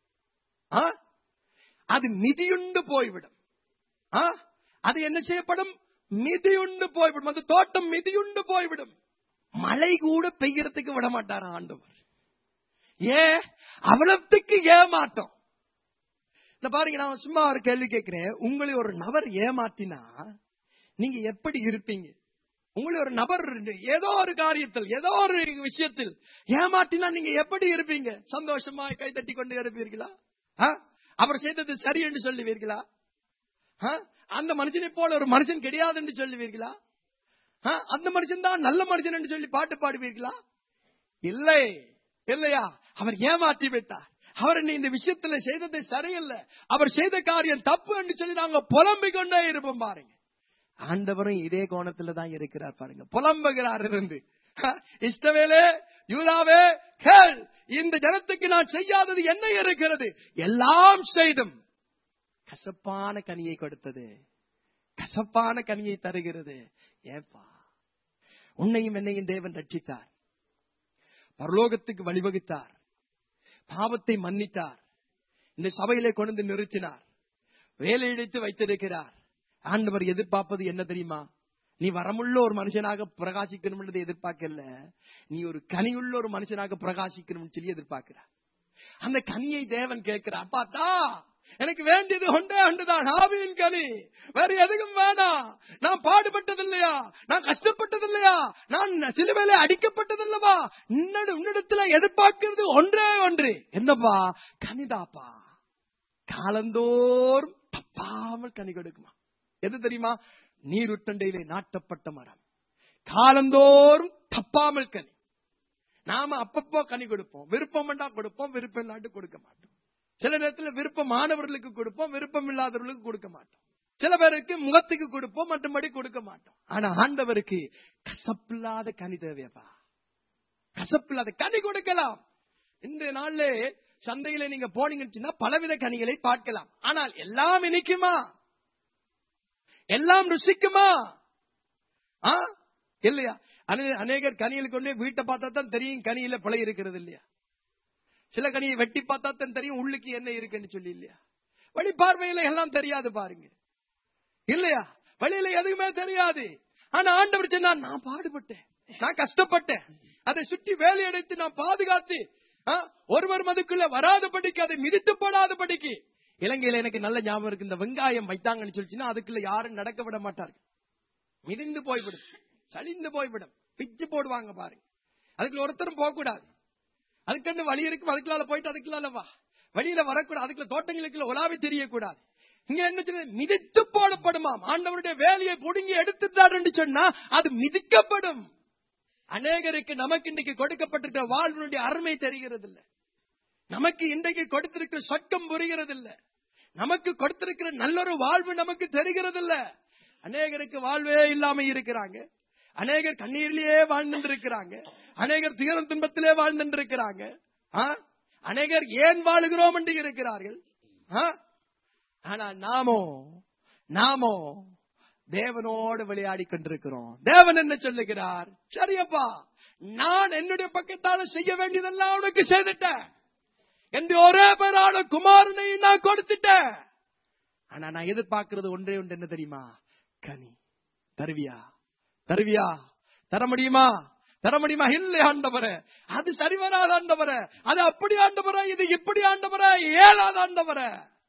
ஆ? அது மிதியுண்டு போய்விடும் ஆ? அது என்ன செய்யப்படும் மிதியுண்டு போய்விடும் அந்த தோட்டம் மிதியுண்டு போய்விடும் மழை கூட பெய்யறதுக்கு விட மாட்டார் ஆண்டவர் ஏன் அவ்வளவுக்கு ஏமாட்டம் இந்த பாருங்க நான் சும்மா ஒரு கேள்வி கேட்கிறேன் உங்களை ஒரு நபர் ஏமாத்தினா நீங்க எப்படி இருப்பீங்க உங்களை ஒரு நபர் ஏதோ ஒரு காரியத்தில் ஏதோ ஒரு விஷயத்தில் ஏமாத்தினா நீங்க எப்படி இருப்பீங்க சந்தோஷமா கை தட்டி கொண்டு இருப்பீர்களா ஆ? அவர் செய்தது சரி என்று சொல்லுவீர்களா ஆ? அந்த மனுஷனை போல ஒரு மனுஷன் கிடையாது என்று சொல்லுவீர்களா ஆ? அந்த மனுஷன் தான் நல்ல மனுஷன் என்று சொல்லி பாட்டு பாடுவீர்களா இல்லை இல்லையா அவர் ஏமாற்றி விட்டார் அவர் நீ இந்த விஷயத்துல செய்தது சரியில்லை அவர் செய்த காரியம் தப்பு என்று சொல்லி நாங்க புலம்பிக் கொண்டே இருப்போம் பாருங்க ஆண்டவரும் இதே கோணத்துல தான் இருக்கிறார் பாருங்க புலம்புகிறார் இருந்து ஹ, இஷ்டவேலே யூதாவே கேள் இந்த ஜனத்துக்கு நான் செய்யாதது என்ன இருக்கிறது எல்லாம் செய்தும் கசப்பான கனியை கொடுத்தது கசப்பான கனியை தருகிறது ஏப்பா உன்னையும் என்னையும் தேவன் ரட்சித்தார் பரலோகத்துக்கு வழிவகுத்தார் பாவத்தை மன்னித்தார் இந்த சபையிலே கொண்டு வந்து நிறுத்தினார் வேலையடித்து வைத்திருக்கிறார் ஆண்டவர் எதிர்பார்ப்பது என்ன தெரியுமா நீ வரமுள்ள ஒரு மனுஷனாக பிரகாசிக்கணும் என்றதை எதிர்பார்க்கல நீ ஒரு கனியுள்ள ஒரு மனுஷனாக பிரகாசிக்கணும் சொல்லி எதிர்பார்க்கிறார் அந்த கனியை தேவன் கேட்கிறார் பார்த்தா எனக்கு வேண்டியது ஒன்றே ஒன்றுதான் ஆவியின் கனி வேற எதுவும் வேணாம் நான் பாடுபட்டது இல்லையா நான் கஷ்டப்பட்டது இல்லையா நான் சிலுவையில அடிக்கப்பட்டதில்லவா உன்னோட உன்னிடத்துல எதிர்பார்க்கிறது ஒன்றே ஒன்று என்னப்பா கனிதாப்பா காலந்தோறும் தப்பாமல் கனி கொடுக்குமா எது தெரியுமா நீருட்டண்டையிலே நாட்டப்பட்ட மரம் காலந்தோறும் தப்பாமல் கனி நாம அப்பப்போ கனி கொடுப்போம் விருப்பம் வேண்டா கொடுப்போம் விருப்பம் இல்லாட்டு கொடுக்க மாட்டோம் சில நேரத்துல விருப்பமானவர்களுக்கு கொடுப்போம் விருப்பம் இல்லாதவர்களுக்கு கொடுக்க மாட்டோம் சில பேருக்கு முகத்துக்கு கொடுப்போம் மற்றபடி கொடுக்க மாட்டோம் ஆனா ஆண்டவருக்கு கசப்பில்லாத கனி தேவையப்பா கசப்பில்லாத கனி கொடுக்கலாம் இந்த நாள்ல சந்தையில நீங்க போனீங்கன்னா பலவித கனிகளை பார்க்கலாம் ஆனால் எல்லாம் இனிக்குமா எல்லாம் ருசிக்குமா ஆ இல்லையா அனே- அநேகர் கனியில் கொண்டு போய் வீட்டை பார்த்தா தான் தெரியும் கனியில பிழை இருக்கிறது இல்லையா சில கனியை வெட்டி பார்த்தா தான் தெரியும் உள்ளுக்கு என்ன இருக்குன்னு சொல்லி இல்லையா வழி பார்வையில எல்லாம் தெரியாது பாருங்க இல்லையா வழியில எதுவுமே தெரியாது ஆனா ஆண்டவர் சொன்னார் நான் பாடுபட்டேன் நான் கஷ்டப்பட்டேன் அதை சுற்றி வேலையடைத்து நான் பாதுகாத்து ஆ, ஒருவர் மதுக்குள்ள வராதபடிக்கு அதை மிதித்து போடாதபடிக்கு இலங்கையில எனக்கு நல்ல ஞாபகம் இருக்கு இந்த வெங்காயம் வைத்தாங்கன்னு சொல்லிச்சுன்னா அதுக்குள்ள யாரும் நடக்க விட மாட்டார்கள் மிதிந்து போய்விடும் சளிந்து போய்விடும் பிச்சு போடுவாங்க பாருங்க அதுக்குள்ள ஒருத்தரும் போக கூடாது அதுக்கண்டு வழி இருக்கும் அதுக்குள்ளால போயிட்டு அதுக்குள்ளால வா வழியில வரக்கூடாது அதுக்குள்ள தோட்டங்களுக்குள்ள உலாவி தெரியக்கூடாது இங்க என்ன சொன்ன மிதித்து போடப்படுமாம் ஆண்டவருடைய வேலையை புடுங்கி எடுத்துட்டார் என்று சொன்னா அது மிதிக்கப்படும் அநேகருக்கு நமக்கு இன்றைக்கு கொடுக்கப்பட்டிருக்கிற வாழ்வினுடைய அருமை தெரிகிறது இல்ல நமக்கு இன்றைக்கு கொடுத்திருக்கிற சொர்க்கம் புரிகிறது இல்ல நமக்கு கொடுத்திருக்கிற நல்லொரு வாழ்வு நமக்கு தெரிகிறது இல்ல அநேகருக்கு வாழ்வே இல்லாம இருக்கிறாங்க அநேகர் கண்ணீரிலேயே வாழ்ந்துட்டு இருக்கிறாங்க அநேகர் துயரம் துன்பத்திலே வாழ்ந்துட்டு இருக்கிறாங்க ஆ? அநேகர் ஏன் வாழுகிறோம் என்று இருக்கிறார்கள் ஆ? ஆனா நாமோ நாமோ தேவனோடு விளையாடி கொண்டிருக்கிறோம் தேவன் என்ன சொல்லுகிறார் சரியப்பா நான் என்னுடைய பக்கத்தால செய்ய வேண்டியதெல்லாம் உனக்கு செய்துட்டேன் என்ற ஒரே பேரான குமாரனை நான் கொடுத்துட்டேன் ஆனா நான் எதிர்பார்க்கிறது ஒன்றே ஒன்று என்ன தெரியுமா கனி தருவியா தருவியா தர முடியுமா தர முடியுமா இல்லை ஆண்டவரே அது சரி வராத ஆண்டவரே அது அப்படி ஆண்டவரே இது இப்படி ஆண்டவரே ஏழாத ஆண்டவரே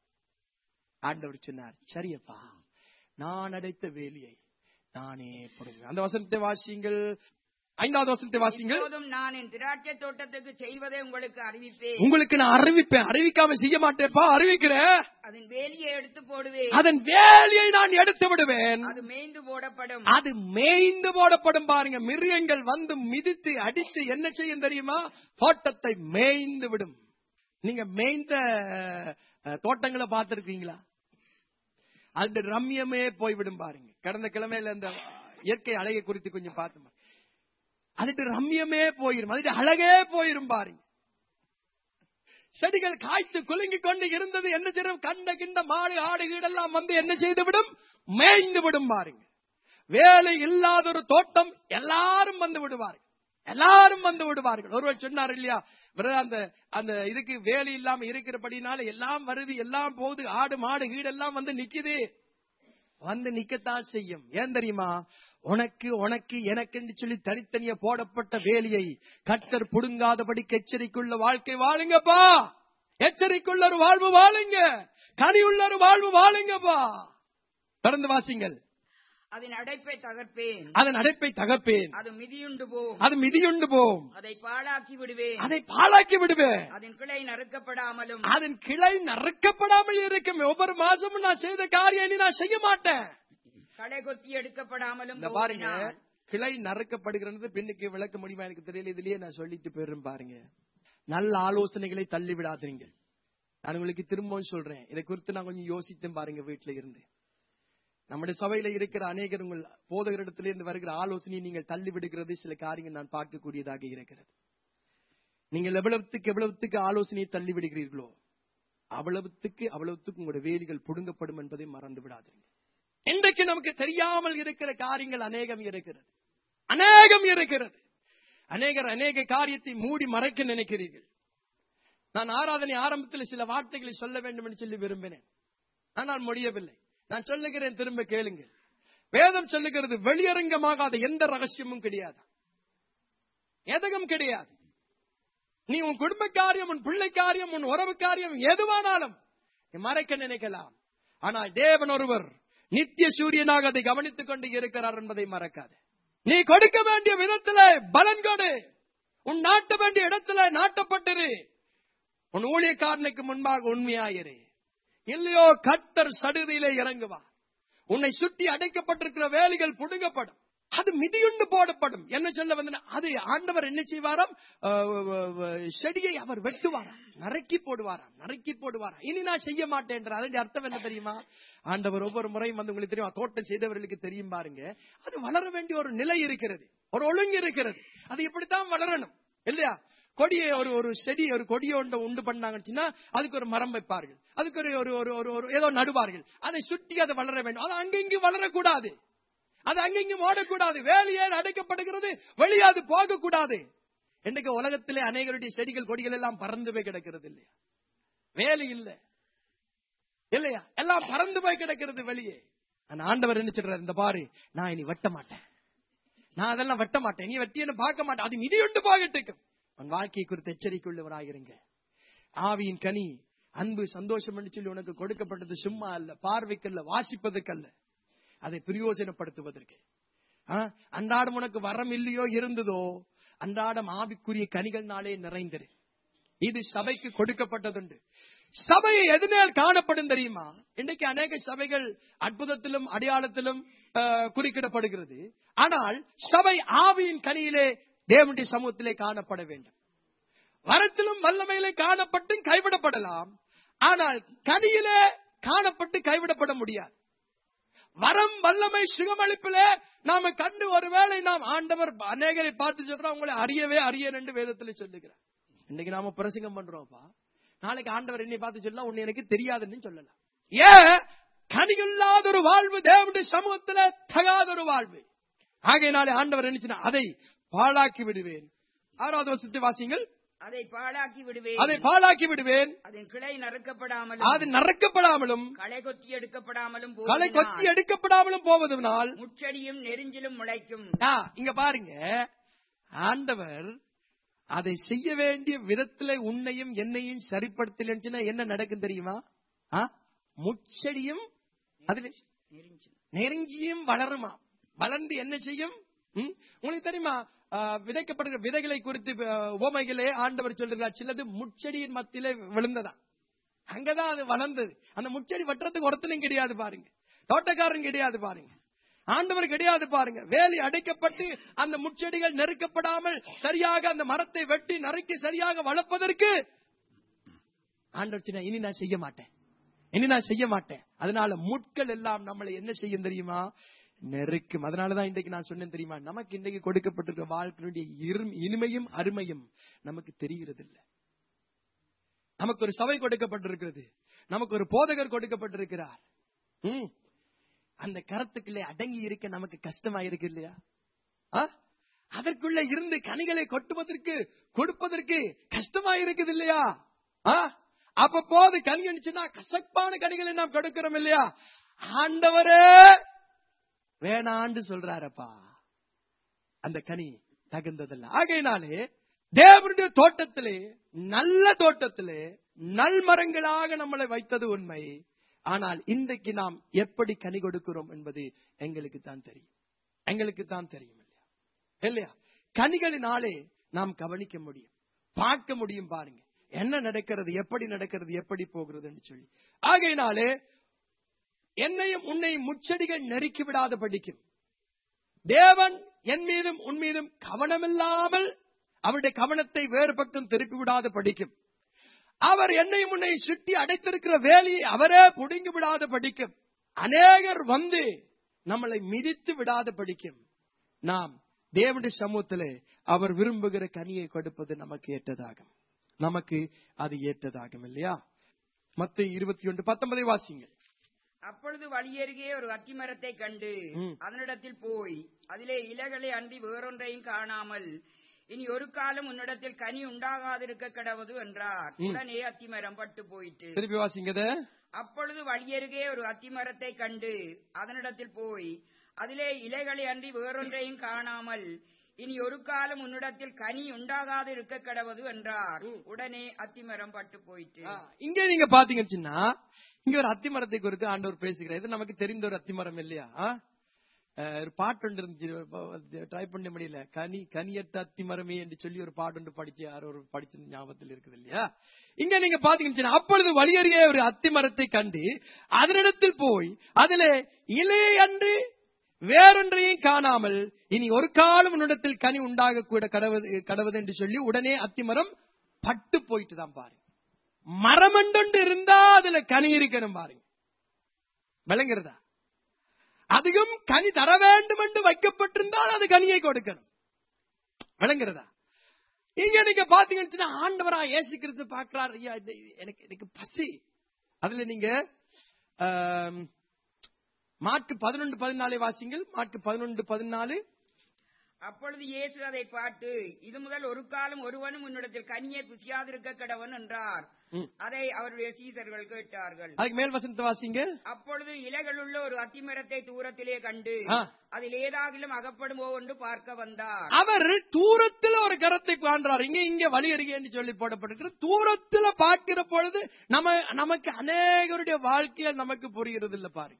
ஆண்டவர் சொன்னார் சரியப்பா நான் அடைத்த வேலியை நானே போடுவேன் அந்த வசனத்தை வாசியுங்கள் ஐந்தாவது வசனத்தை வாசியுங்கள் இப்போதும் நான் என் திராட்சை தோட்டத்துக்கு செய்வதை உங்களுக்கு அறிவிப்பேன் உங்களுக்கு நான் அறிவிப்பேன் அறிவிக்காம செய்ய மாட்டேப்பா அறிவிக்கிறேன் அதன் வேலியை எடுத்து போடுவேன் அதன் வேலையை நான் எடுத்து விடுவேன் அது மேய்ந்து போடப்படும் அது மேய்ந்து போடப்படும் பாருங்க மிருகங்கள் வந்து மிதித்து அடித்து என்ன செய்யும் தெரியுமா தோட்டத்தை மேய்ந்து விடும் நீங்க மேய்ந்த அஹ், தோட்டங்களை பார்த்திருக்கீங்களா அந்த ரம்யமே போய்விடும் பாருங்க கடந்த கிழமையில இந்த இயற்கை அழகை குறித்து கொஞ்சம் பார்த்தோம் அதுக்கு ரம்யமே போயிரும் அதுக்கு அழகே போயிரும் பாருங்க செடிகள் காய்த்து குலுங்கிக் கொண்டு இருந்தது என்ன செய்யும் கண்ட கிண்ட மாடு ஆடு கீடெல்லாம் வந்து என்ன செய்து விடும் மேய்ந்து விடும் பாருங்க வேலை இல்லாத ஒரு தோட்டம் எல்லாரும் வந்து விடுவார்கள் எல்லாரும் வந்து விடுவார்கள் ஒருவர் சொன்னார் இல்லையா பிரதர், அந்த அந்த இதுக்கு வேலை இல்லாம இருக்கிறபடினால எல்லாம் வருது எல்லாம் போகுது ஆடு மாடு கீடெல்லாம் வந்து நிக்குது வந்து நிக்கத்தான் செய்யும் ஏன் தெரியுமா உனக்கு உனக்கு எனக்கென்று சொல்லி தனித்தனியா போடப்பட்ட வேலியை கட்டர் புடுங்காதபடி எச்சரிக்குள்ள வாழ்க்கை வாழுங்கப்பா எச்சரிக்குள்ள ஒரு வாழ்வு வாழுங்க கனி உள்ள ஒரு வாழ்வு வாழுங்கப்பா தொடர்ந்து வாசிங்கள் அதன் அடைப்பை தகர்ப்பேன் அதன் அடைப்பை தகப்பேன் அது மிதியுண்டு போம் அது மிதியுண்டு போம் அதை பாழாக்கி விடுவேன் அதை பாழாக்கி விடுவேன் அதன் கிளை நறுக்கப்படாமலும் அதன் கிளை நறுக்கப்படாமல் இருக்கும் ஒவ்வொரு மாசமும் நான் செய்த காரியம் இனி நான் செய்ய மாட்டேன் களை கொத்தி எடுக்கப்படாமலும் இந்த பாருங்க போகினான். கிளை நறுக்கப்படுகிறது பின்னுக்கு விளக்க முடியுமா எனக்கு தெரியல இதுலயே நான் சொல்லிட்டு போயிரும் பாருங்க நல்ல ஆலோசனைகளை தள்ளி விடாதீங்க நான் உங்களுக்கு திரும்பவும் சொல்றேன் இதை குறித்து நான் கொஞ்சம் யோசித்தேன் பாருங்க வீட்டுல இருந்து நம்முடைய சபையில இருக்கிற அநேகர் உங்கள் போதகரிடத்திலிருந்து வருகிற ஆலோசனையை நீங்கள் தள்ளி விடுகிறது சில காரியங்கள் நான் பார்க்கக்கூடியதாக இருக்கிறது நீங்கள் எவ்வளவுத்துக்கு எவ்வளவுத்துக்கு ஆலோசனையை தள்ளி விடுகிறீர்களோ அவ்வளவுத்துக்கு அவ்வளவுத்துக்கு உங்களுடைய வேலிகள் புடுங்கப்படும் என்பதை மறந்து விடாதீங்க இன்றைக்கு நமக்கு தெரியாமல் இருக்கிற காரியங்கள் அநேகம் இருக்கிறது அநேகம் இருக்கிறது அநேகர் அநேக காரியத்தை மூடி மறைக்க நினைக்கிறீர்கள் நான் ஆராதனை ஆரம்பத்தில் சில வார்த்தைகளை சொல்ல வேண்டும் என்று சொல்லி விரும்பினேன் ஆனால் முடியவில்லை நான் சொல்லுகிறேன் திரும்ப கேளுங்க வேதம் சொல்லுகிறது வெளியரங்கமாகாத எந்த ரகசியமும் கிடையாது எதகம் கிடையாது நீ உன் குடும்ப காரியம் உன் பிள்ளை காரியம் உன் உறவு காரியம் எதுவானாலும் நீ மறைக்க நினைக்கலாம் ஆனால் தேவன் ஒருவர் நித்திய சூரியனாக அதை கவனித்துக் கொண்டு இருக்கிறார் என்பதை மறக்காது நீ கொடுக்க வேண்டிய விதத்துல பலன் கொடு உன் நாட்ட வேண்டிய இடத்துல நாட்டப்பட்டிரு உன் ஊழியக்காரனுக்கு முன்பாக உண்மையாயிரு இல்லையோ கட்டர் சடுதியிலே இறங்குவார் உன்னை சுற்றி அடைக்கப்பட்டிருக்கிற வேலைகள் புடுங்கப்படும் அது மிதியுண்டு போடப்படும் என்ன சொல்ல வந்து அது ஆண்டவர் என்ன செய்வாராம் அஹ், அஹ், அஹ், செடியை அவர் வெட்டுவாராம் நறுக்கி போடுவாராம் நறுக்கி போடுவாராம் இனி நான் செய்ய மாட்டேன் அதனுடைய அர்த்தம் என்ன தெரியுமா ஆண்டவர் ஒவ்வொரு முறையும் வந்து உங்களுக்கு தெரியும் தோட்டம் செய்தவர்களுக்கு தெரியும் பாருங்க அது வளர வேண்டிய ஒரு நிலை இருக்கிறது ஒரு ஒழுங்கு இருக்கிறது அது இப்படித்தான் வளரணும் இல்லையா கொடியை ஒரு ஒரு செடி ஒரு கொடியை ஒன்று உண்டு பண்ணாங்கன்னா அதுக்கு ஒரு மரம் வைப்பார்கள் அதுக்கு ஒரு ஒரு ஒரு ஒரு ஒரு ஏதோ நடுவார்கள் அதை சுற்றி அதை வளர வேண்டும் அது அங்கெங்கும் வளரக்கூடாது அது அங்கெங்கும் ஓடக்கூடாது வேலையே அடைக்கப்படுகிறது வெளியே அது போகக்கூடாது இன்னைக்கு உலகத்திலே அநேகருடைய செடிகள் கொடிகள் எல்லாம் பறந்து போய் கிடக்கிறது இல்லையா வேலை இல்லை இல்லையா எல்லாம் பறந்து போய் கிடக்கிறது வெளியே அந்த ஆண்டவர் என்ன சொல்றாரு இந்த பாரு நான் இனி வெட்ட மாட்டேன் நான் அதெல்லாம் வெட்ட மாட்டேன் நீ வெட்டியன்னு பார்க்க மாட்டேன் அது மிதியுண்டு போகட்டுக்கும் உன் வாழ்க்கையை குறித்து எச்சரிக்கையுள்ளவராயிருங்க ஆவியின் கனி அன்பு சந்தோஷம் என்று சொல்லி உனக்கு கொடுக்கப்பட்டது சும்மா அல்ல பார்வைக்கல்ல வாசிப்பதற்கல்ல அதை பிரயோஜனப்படுத்துவதற்கு ஆ, அன்றாடம் உனக்கு வரம் இல்லையோ இருந்ததோ அன்றாடம் ஆவிக்குரிய கனிகள்னாலே நிறைந்திரு இது சபைக்கு கொடுக்கப்பட்டதுண்டு சபையை எதனால் காணப்படும் தெரியுமா இன்றைக்கு அநேக சபைகள் அற்புதத்திலும் அடையாளத்திலும் ஆ, குறிக்கிடப்படுகிறது ஆனால் சபை ஆவியின் கனியிலே தேவனுடைய சமூகத்திலே காணப்பட வேண்டும் வரத்திலும் வல்லமையிலே காணப்பட்டும் கைவிடப்படலாம் ஆனால் கனியிலே காணப்பட்டு கைவிடப்பட முடியாது வரம் வல்லமை சுகமளிப்பிலே நாம கண்டு ஒருவேளை நாம் ஆண்டவர் அநேகரை பார்த்து சொல்றோம் உங்களை அறியவே அறியன் என்று வேதத்துல சொல்லுகிறார் இன்னைக்கு நாம பிரசங்கம் பண்றோம்ப்பா நாளைக்கு ஆண்டவர் என்னை பார்த்து சொல்லலாம் உன்னை எனக்கு தெரியாதுன்னு சொல்லலாம் ஏன் கனியில்லாத ஒரு வாழ்வு தேவனுடைய சமூகத்துல தகாத ஒரு வாழ்வு ஆகையினாலே ஆண்டவர் என்ன அதை பாழாக்கி விடுவேன் ஆறாவது வருஷத்தை வாசிங்கள் அதை பாழாக்கி விடுவேன் அதை பாழாக்கி விடுவேன் அதன் கிளை நறுக்கப்படாமலும் அது நறுக்கப்படாமலும் களை கொத்தி எடுக்கப்படாமலும் களை கொத்தி போவதினால் எடுக்கப்படாமலும் போவதனால் முச்செடியும் நெருஞ்சிலும் முளைக்கும் ஆ, இங்க பாருங்க ஆண்டவர் அதை செய்ய வேண்டிய விதத்துல உன்னையும் என்னையும் சரிப்படுத்தலன்னு என்ன நடக்கும் தெரியுமா ஆ? முச்செடியும் அதுல நெருஞ்சிலும் நெருங்கியும் வளருமா வளர்ந்து என்ன செய்யும் ம்? உங்களுக்கு தெரியுமா ஆ, விதைக்கப்படுகிற விதைகளை குறித்து ஆ, உவமைகளே ஆண்டவர் சொல்றார் சிலது முச்செடியின் மத்தியிலே விழுந்ததா அங்கதான் அது வளர்ந்தது அந்த முச்செடி வெட்டுறதுக்கு ஒருத்தனும் கிடையாது பாருங்க தோட்டக்காரன் கிடையாது பாருங்க ஆண்டவர் கிடையாது பாருங்க வேலி அடைக்கப்பட்டு அந்த முச்செடிகள் நெருக்கப்படாமல் சரியாக அந்த மரத்தை வெட்டி நறுக்கி சரியாக வளர்ப்பதற்கு ஆண்டவர் சொன்னா, இனி நான் செய்ய மாட்டேன் இனி நான் செய்ய மாட்டேன் அதனால முட்கள் எல்லாம் நம்மளை என்ன செய்யும் தெரியுமா நெருக்கும் அதனாலதான் இன்றைக்கு நான் சொன்னேன் தெரியுமா நமக்கு இன்றைக்கு கொடுக்கப்பட்டிருக்கிற வாழ்க்கையினுடைய இரும்- இனிமையும் அருமையும் நமக்கு தெரிகிறது இல்ல நமக்கு ஒரு சபை கொடுக்கப்பட்டிருக்கிறது நமக்கு ஒரு போதகர் கொடுக்கப்பட்டிருக்கிறார் ம். அந்த கரத்துக்குள்ளே அடங்கி இருக்க நமக்கு கஷ்டமா இருக்கு இல்லையா ஆ? அதற்குள்ள இருந்து கனிகளை கொட்டுவதற்கு கொடுப்பதற்கு கஷ்டமா இருக்குது இல்லையா ஆ? அப்பப்போது கனி அடிச்சுன்னா கசப்பான கனிகளை நாம் கொடுக்கிறோம் இல்லையா ஆண்டவரே வேணாண்டு சொல்றாரப்பா அந்த கனி தகுந்ததல்ல ஆகையினாலே தேவனுடைய தோட்டத்திலே நல்ல தோட்டத்திலே நல்மரங்களாக நம்மளை வைத்தது உண்மை ஆனால் இன்றைக்கு நாம் எப்படி கனி கொடுக்கிறோம் என்பது எங்களுக்கு தான் தெரியும் எங்களுக்கு தான் தெரியும் இல்லையா இல்லையா கனிகளினாலே நாம் கவனிக்க முடியும் பார்க்க முடியும் பாருங்க என்ன நடக்கிறது எப்படி நடக்கிறது எப்படி போகிறதுன்னு சொல்லி ஆகையினாலே என்னையும் உன்னையும் முச்செடிகள் நெருக்கி விடாத படிக்கும் தேவன் என் மீதும் உன் மீதும் கவனமில்லாமல் அவருடைய கவனத்தை வேறு பக்கம் திருப்பி விடாத படிக்கும் அவர் என்னையும் உன்னை சுட்டி அடைத்திருக்கிற வேலையை அவரே புடுங்கி விடாத படிக்கும் அநேகர் வந்து நம்மளை மிதித்து விடாத படிக்கும் நாம் தேவனுடைய சமூகத்திலே அவர் விரும்புகிற கனியை கொடுப்பது நமக்கு ஏற்றதாகும் நமக்கு அது ஏற்றதாகும் இல்லையா மத்த இருபத்தி ஒன்று பத்தொன்பதை வாசிங்க அப்பொழுது வழியருகே ஒரு அத்திமரத்தை கண்டு ம். அதனிடத்தில் போய் அதிலே இலைகளை அன்றி வேறொன்றையும் காணாமல் இனி ஒரு காலம் உன்னிடத்தில் கனி உண்டாகாதிருக்க கடவது என்றார் ம். உடனே அத்திமரம் பட்டு போயிற்று திருப்பி வாசிங்கத அப்பொழுது வழியருகே ஒரு அத்திமரத்தை கண்டு அதனிடத்தில் போய் அதிலே இலைகளை அன்றி வேறொன்றையும் காணாமல் இனி ஒரு காலம் உன்னிடத்தில் கனி உண்டாகாது இருக்க கடவது என்றார் உடனே அத்திமரம் பட்டு போயிற்று இங்க நீங்க பாத்தீங்கன்னா இங்க ஒரு அத்திமரத்தை குறித்து ஆண்டவர் பேசுகிறார் இது நமக்கு தெரிந்த ஒரு அத்திமரம் இல்லையா ஆ? அஹ், ஒரு பாட்டு ஒன்று இருந்துச்சு ட்ரை பண்ண முடியல கனி கனியற்ற அத்திமரமே என்று சொல்லி ஒரு பாட்டு ஒன்று படிச்சு யாரோ ஒரு படிச்ச ஞாபகத்தில் இருக்குது இல்லையா இங்க நீங்க பாத்தீங்கன்னா அப்பொழுது வழியறிய ஒரு அத்திமரத்தை கண்டு அதனிடத்தில் போய் அதிலே இலையை அன்று வேறொன்றையும் காணாமல் இனி ஒரு காலம் உன்னிடத்தில் கனி உண்டாக கூட கடவுது கடவுது என்று சொல்லி உடனே அத்திமரம் பட்டு போயிட்டு தான் பாருங்க மரமண்டொண்டு இருந்தா அதுல கனி இருக்கணும் பாருங்க விளங்குறதா அதிகம் கனி தர வேண்டும் என்று வைக்கப்பட்டிருந்தால் அது கனியை கொடுக்கணும் விளங்குறதா இங்க நீங்க பாத்தீங்கன்னா ஆண்டவரா ஏசிக்கிறது பாக்குறாரு ஐயா இது எனக்கு எனக்கு பசி அதுல நீங்க ஆம், மார்க்கு பதினொன்று பதினாலே வாசிங்கள் மார்க்கு பதினொன்று பதினாலு அப்பொழுது இயேசு அதை பார்த்து இது முதல் ஒரு காலம் ஒருவனும் உன்னிடத்தில் கனியை புசியாதிருக்க கடவன் என்றார் ம். அதை அவருடைய சீசர்கள் கேட்டார்கள் அதுக்கு மேல் வசனத்தை வாசிங்க அப்பொழுது இலைகளுள்ள ஒரு அத்திமரத்தை தூரத்திலே கண்டு ஆ. அதில் ஏதாகிலும் அகப்படுமோ என்று பார்க்க வந்தார் அவர் தூரத்துல ஒரு கரத்தை காண்றார் இங்க இங்க வழி என்று சொல்லி போடப்பட்டிருக்கிறது தூரத்துல பார்க்கிற பொழுது நம்ம நமக்கு அநேகருடைய வாழ்க்கையில் நமக்கு புரிகிறது இல்ல பாருங்க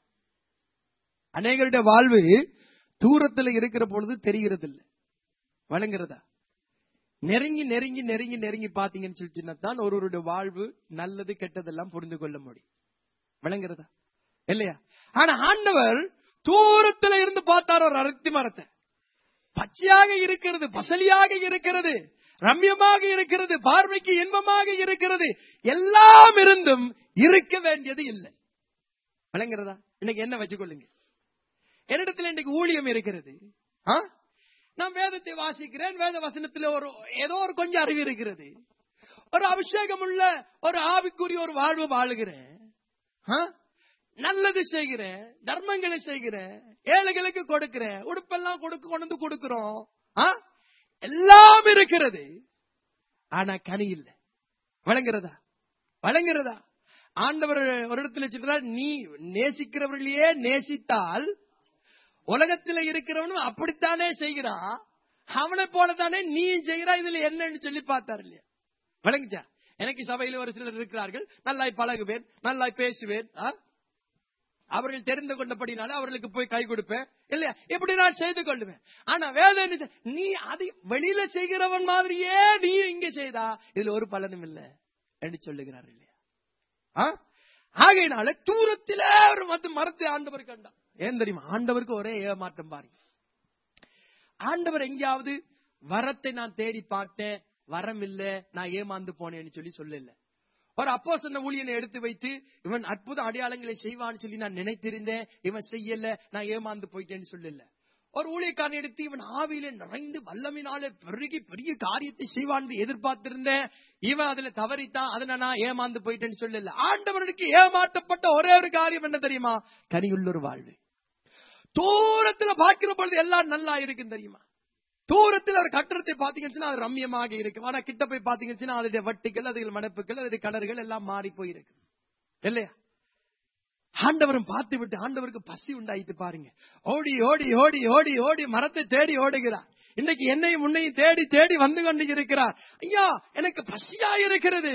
அநேகருடைய வாழ்வு தூரத்துல இருக்கிற பொழுது தெரிகிறது இல்ல வழங்குறதா நெருங்கி நெருங்கி நெருங்கி நெருங்கி பாத்தீங்கன்னு சொல்லிச்சுன்னா தான் ஒருவருடைய வாழ்வு நல்லது கெட்டதெல்லாம் புரிந்து கொள்ள முடியும் விளங்குறதா இல்லையா ஆனா ஆண்டவர் தூரத்துல இருந்து பார்த்தார் ஒரு அருத்தி மரத்தை பச்சையாக இருக்கிறது பசலியாக இருக்கிறது ரம்யமாக இருக்கிறது பார்வைக்கு இன்பமாக இருக்கிறது எல்லாம் இருந்தும் இருக்க வேண்டியது இல்லை விளங்குறதா இன்னைக்கு என்ன வச்சுக்கொள்ளுங்க என்னிடத்துல இன்னைக்கு ஊழியம் இருக்கிறது ஆ? நான் வேதத்தை வாசிக்கிறேன் வேத வசனத்துல ஒரு ஏதோ ஒரு கொஞ்சம் அறிவு இருக்கிறது ஒரு அபிஷேகம் உள்ள ஒரு ஆவிக்குரிய ஒரு வாழ்வு வாழுகிறேன் ஆ? நல்லது செய்கிறேன் தர்மங்களை செய்கிறேன் ஏழைகளுக்கு கொடுக்கிறேன் உடுப்பெல்லாம் கொடுக்க கொண்டு வந்து கொடுக்கிறோம் ஆ? எல்லாம் இருக்கிறது ஆனா கனி இல்லை வழங்குறதா வழங்குறதா ஆண்டவர் ஒரு இடத்துல சொல்றார் நீ நேசிக்கிறவர்களையே நேசித்தால் உலகத்துல இருக்கிறவனும் அப்படித்தானே செய்கிறான் அவனை போலதானே நீயும் செய்கிறா இதுல என்னன்னு சொல்லி பார்த்தார் இல்லையா விளங்குச்சா எனக்கு சபையில ஒரு சிலர் இருக்கிறார்கள் நல்லாய் பழகுவேன் நல்லாய் பேசுவேன் ஆ? அவர்கள் தெரிந்து கொண்டபடினால அவர்களுக்கு போய் கை கொடுப்பேன் இல்லையா இப்படி நான் செய்து கொள்ளுவேன் ஆனா வேதம் என்ன செய்- நீ அதை வெளியில செய்கிறவன் மாதிரியே நீ இங்க செய்தா இதுல ஒரு பலனும் இல்ல என்று சொல்லுகிறார் இல்லையா ஆ? ஆகையினால தூரத்திலே ஒரு மத்து மரத்தை ஆண்டவர் கண்டான் ஏன் தெரியுமா ஆண்டவருக்கு ஒரே ஏமாற்றம் பாருங்க ஆண்டவர் எங்கேயாவது வரத்தை நான் தேடி பார்த்தேன் வரம் இல்ல நான் ஏமாந்து போனேன்னு சொல்லி சொல்லல ஒரு அப்போ சொன்ன ஊழியனை எடுத்து வைத்து இவன் அற்புத அடையாளங்களை செய்வான்னு சொல்லி நான் நினைத்திருந்தேன் இவன் செய்யல நான் ஏமாந்து போயிட்டேன்னு சொல்லல ஒரு ஊழியக்காரன் எடுத்து இவன் ஆவியில நிறைந்து வல்லமினாலே பெருகி பெரிய காரியத்தை செய்வான்னு எதிர்பார்த்திருந்தேன் இவன் அதுல தவறித்தான் அதனால நான் ஏமாந்து போயிட்டேன்னு சொல்லல ஆண்டவருக்கு ஏமாற்றப்பட்ட ஒரே ஒரு காரியம் என்ன தெரியுமா கனியுள்ள ஒரு வாழ்வு தூரத்துல பார்க்கிற பொழுது எல்லாம் நல்லா இருக்கும் தெரியுமா தூரத்தில் ஒரு கட்டடத்தை பாத்தீங்கன்னா அது ரம்யமாக இருக்கும் ஆனா கிட்ட போய் பாத்தீங்கன்னா அதனுடைய வட்டிகள் அதுகள் மடப்புகள் அதனுடைய கலர்கள் எல்லாம் மாறி போயிருக்கு இல்லையா ஆண்டவரும் பார்த்து விட்டு ஆண்டவருக்கு பசி உண்டாயிட்டு பாருங்க ஓடி ஓடி ஓடி ஓடி ஓடி மரத்தை தேடி ஓடுகிறார் இன்னைக்கு என்னையும் உன்னையும் தேடி தேடி வந்து கொண்டு இருக்கிறார் ஐயா எனக்கு பசியா இருக்கிறது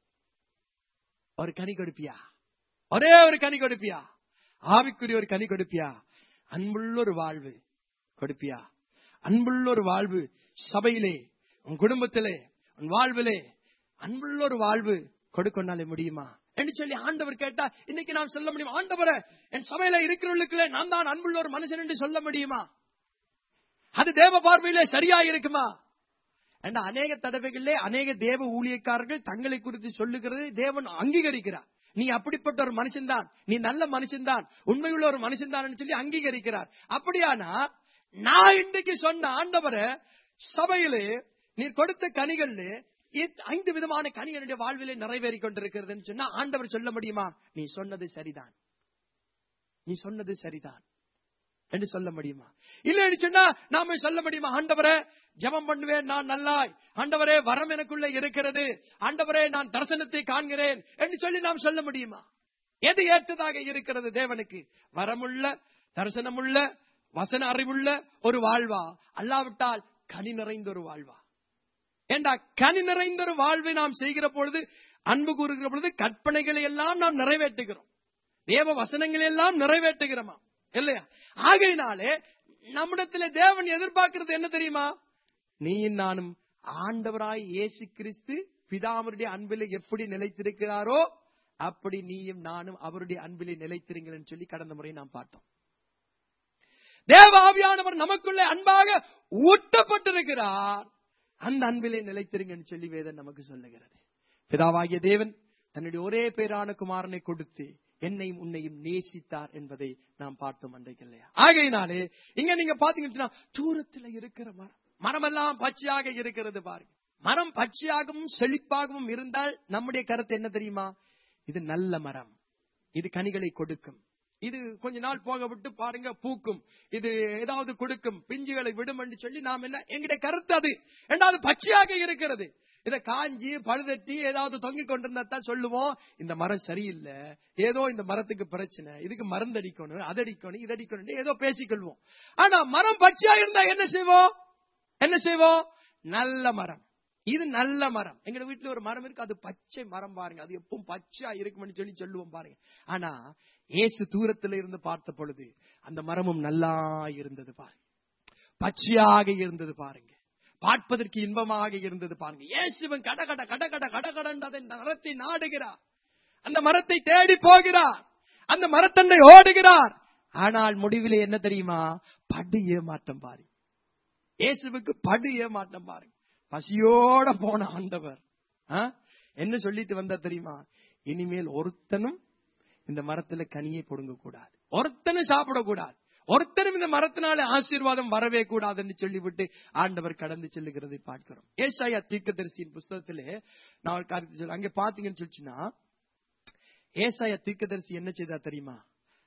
ஒரு கனி கொடுப்பியா ஒரே ஒரு கனி கொடுப்பியா ஆவிக்குரிய ஒரு கனி கொடுப்பியா அன்புள்ள ஒரு வாழ்வு கொடுப்பியா அன்புள்ள ஒரு வாழ்வு சபையிலே உன் குடும்பத்திலே உன் வாழ்விலே அன்புள்ள ஒரு வாழ்வு கொடுக்கொண்டாலே முடியுமா என்று சொல்லி ஆண்டவர் கேட்டா இன்னைக்கு நாம் சொல்ல முடியுமா ஆண்டவரே என் சபையில இருக்கிறவர்களுக்குள்ளே நான் தான் அன்புள்ள ஒரு மனுஷன் என்று சொல்ல முடியுமா அது தேவ பார்வையிலே சரியா இருக்குமா ஏன்னா அநேக தடவைகளிலே அநேக தேவ ஊழியக்காரர்கள் தங்களை குறித்து சொல்லுகிறது தேவன் அங்கீகரிக்கிறார் நீ அப்படிப்பட்ட ஒரு மனுஷன்தான் நீ நல்ல மனுஷன்தான் உண்மையுள்ள ஒரு மனுஷன்தான் சொல்லி அங்கீகரிக்கிறார் அப்படியானா நான் இன்றைக்கு சொன்ன ஆண்டவரை சபையிலே நீர் கொடுத்த கனிகள்ல இத்- ஐந்து விதமான கனி என்னுடைய வாழ்விலே நிறைவேறி கொண்டிருக்கிறதுன்னு சொன்னா ஆண்டவர் சொல்ல முடியுமா நீ சொன்னது சரிதான் நீ சொன்னது சரிதான் என்று சொல்ல முடியுமா இல்லைன்னு சொன்னா நாம சொல்ல முடியுமா ஆண்டவரே ஜெபம் பண்ணுவேன் நான் நல்லாய் ஆண்டவரே வரம் எனக்குள்ள இருக்கிறது ஆண்டவரே நான் தரிசனத்தை காண்கிறேன் என்று சொல்லி நாம் சொல்ல முடியுமா எது ஏற்றதாக இருக்கிறது தேவனுக்கு வரமுள்ள தரிசனமுள்ள வசன அறிவுள்ள ஒரு வாழ்வா அல்லாவிட்டால் கனி நிறைந்த ஒரு வாழ்வா ஏண்டா கனி நிறைந்த ஒரு வாழ்வை நாம் செய்கிற பொழுது அன்பு கூறுகிற பொழுது கற்பனைகளை எல்லாம் நாம் நிறைவேற்றுகிறோம் தேவ வசனங்களை எல்லாம் நிறைவேற்றுகிறோமா இல்லையா ஆகையினாலே நம்மிடத்துல தேவன் எதிர்பார்க்கிறது என்ன தெரியுமா நீயும் நானும் ஆண்டவராய் இயேசு கிறிஸ்து பிதாமருடைய அன்பிலே எப்படி நிலைத்திருக்கிறாரோ அப்படி நீயும் நானும் அவருடைய அன்பிலே நிலைத்திருங்கள் சொல்லி கடந்த முறை நாம் பார்த்தோம் தேவ ஆவியானவர் நமக்குள்ளே அன்பாக ஊட்டப்பட்டிருக்கிறார் அந்த அன்பிலே நிலைத்திருங்கன்னு சொல்லி வேதம் நமக்கு சொல்லுகிறது பிதாவாகிய தேவன் தன்னுடைய ஒரே பேரான குமாரனை கொடுத்து என்னையும் உன்னையும் நேசித்தார் என்பதை நாம் பார்த்தோம் அன்றைக்கு இல்லையா ஆகையினாலே இங்க நீங்க பாத்தீங்கன்னா தூரத்துல இருக்கிற மரம் மரமெல்லாம் பச்சையாக இருக்கிறது பாருங்க மரம் பச்சையாகவும் செழிப்பாகவும் இருந்தால் நம்முடைய கருத்து என்ன தெரியுமா இது நல்ல மரம் இது கனிகளை கொடுக்கும் இது கொஞ்ச நாள் போக விட்டு பாருங்க பூக்கும் இது ஏதாவது கொடுக்கும் பிஞ்சுகளை விடும் என்று சொல்லி நாம் என்ன எங்களுடைய கருத்து அது ரெண்டாவது பச்சையாக இருக்கிறது இத காஞ்சி பழுதட்டி ஏதாவது தொங்கிக் கொண்டிருந்தா தான் சொல்லுவோம் இந்த மரம் சரியில்லை ஏதோ இந்த மரத்துக்கு பிரச்சனை இதுக்கு மருந்து அடிக்கணும் அது அடிக்கணும் இது அடிக்கணும் ஏதோ பேசிக்கொள்வோம் ஆனா மரம் பச்சையா இருந்தா என்ன செய்வோம் என்ன செய்வோம் நல்ல மரம் இது நல்ல மரம் எங்க வீட்டுல ஒரு மரம் இருக்கு அது பச்சை மரம் பாருங்க அது எப்பவும் பச்சையா இருக்கும்னு சொல்லி சொல்லுவோம் பாருங்க ஆனா ஏசு தூரத்துல இருந்து பார்த்த பொழுது அந்த மரமும் நல்லா இருந்தது பாருங்க பச்சையாக இருந்தது பாருங்க பார்ப்பதற்கு இன்பமாக இருந்தது பாருங்க இயேசுவன் கட கட கட கட கட கடன்னு அதை மரத்தை நாடுகிறார் அந்த மரத்தை தேடி போகிறார் அந்த மரத்தண்டை ஓடுகிறார் ஆனால் முடிவிலே என்ன தெரியுமா படு ஏமாற்றம் பாருங்க இயேசுவுக்கு படு ஏமாற்றம் பாருங்க பசியோட போன ஆண்டவர் ஆ? என்ன சொல்லிட்டு வந்தா தெரியுமா இனிமேல் ஒருத்தனும் இந்த மரத்துல கனியை பொடுங்க கூடாது ஒருத்தனும் சாப்பிடக்கூடாது ஒருத்தரும் இந்த மரத்தினால ஆசீர்வாதம் வரவே கூடாதுன்னு சொல்லிவிட்டு ஆண்டவர் கடந்து செல்லுகிறதை பார்க்கிறோம் ஏசாயா தீர்க்கதரிசியின் புஸ்தகத்திலே நான் ஒரு காரியத்தை சொல்ல அங்க பாத்தீங்கன்னு சொல்லிச்சுன்னா ஏசாயா தீர்க்கதரிசி என்ன செய்தா தெரியுமா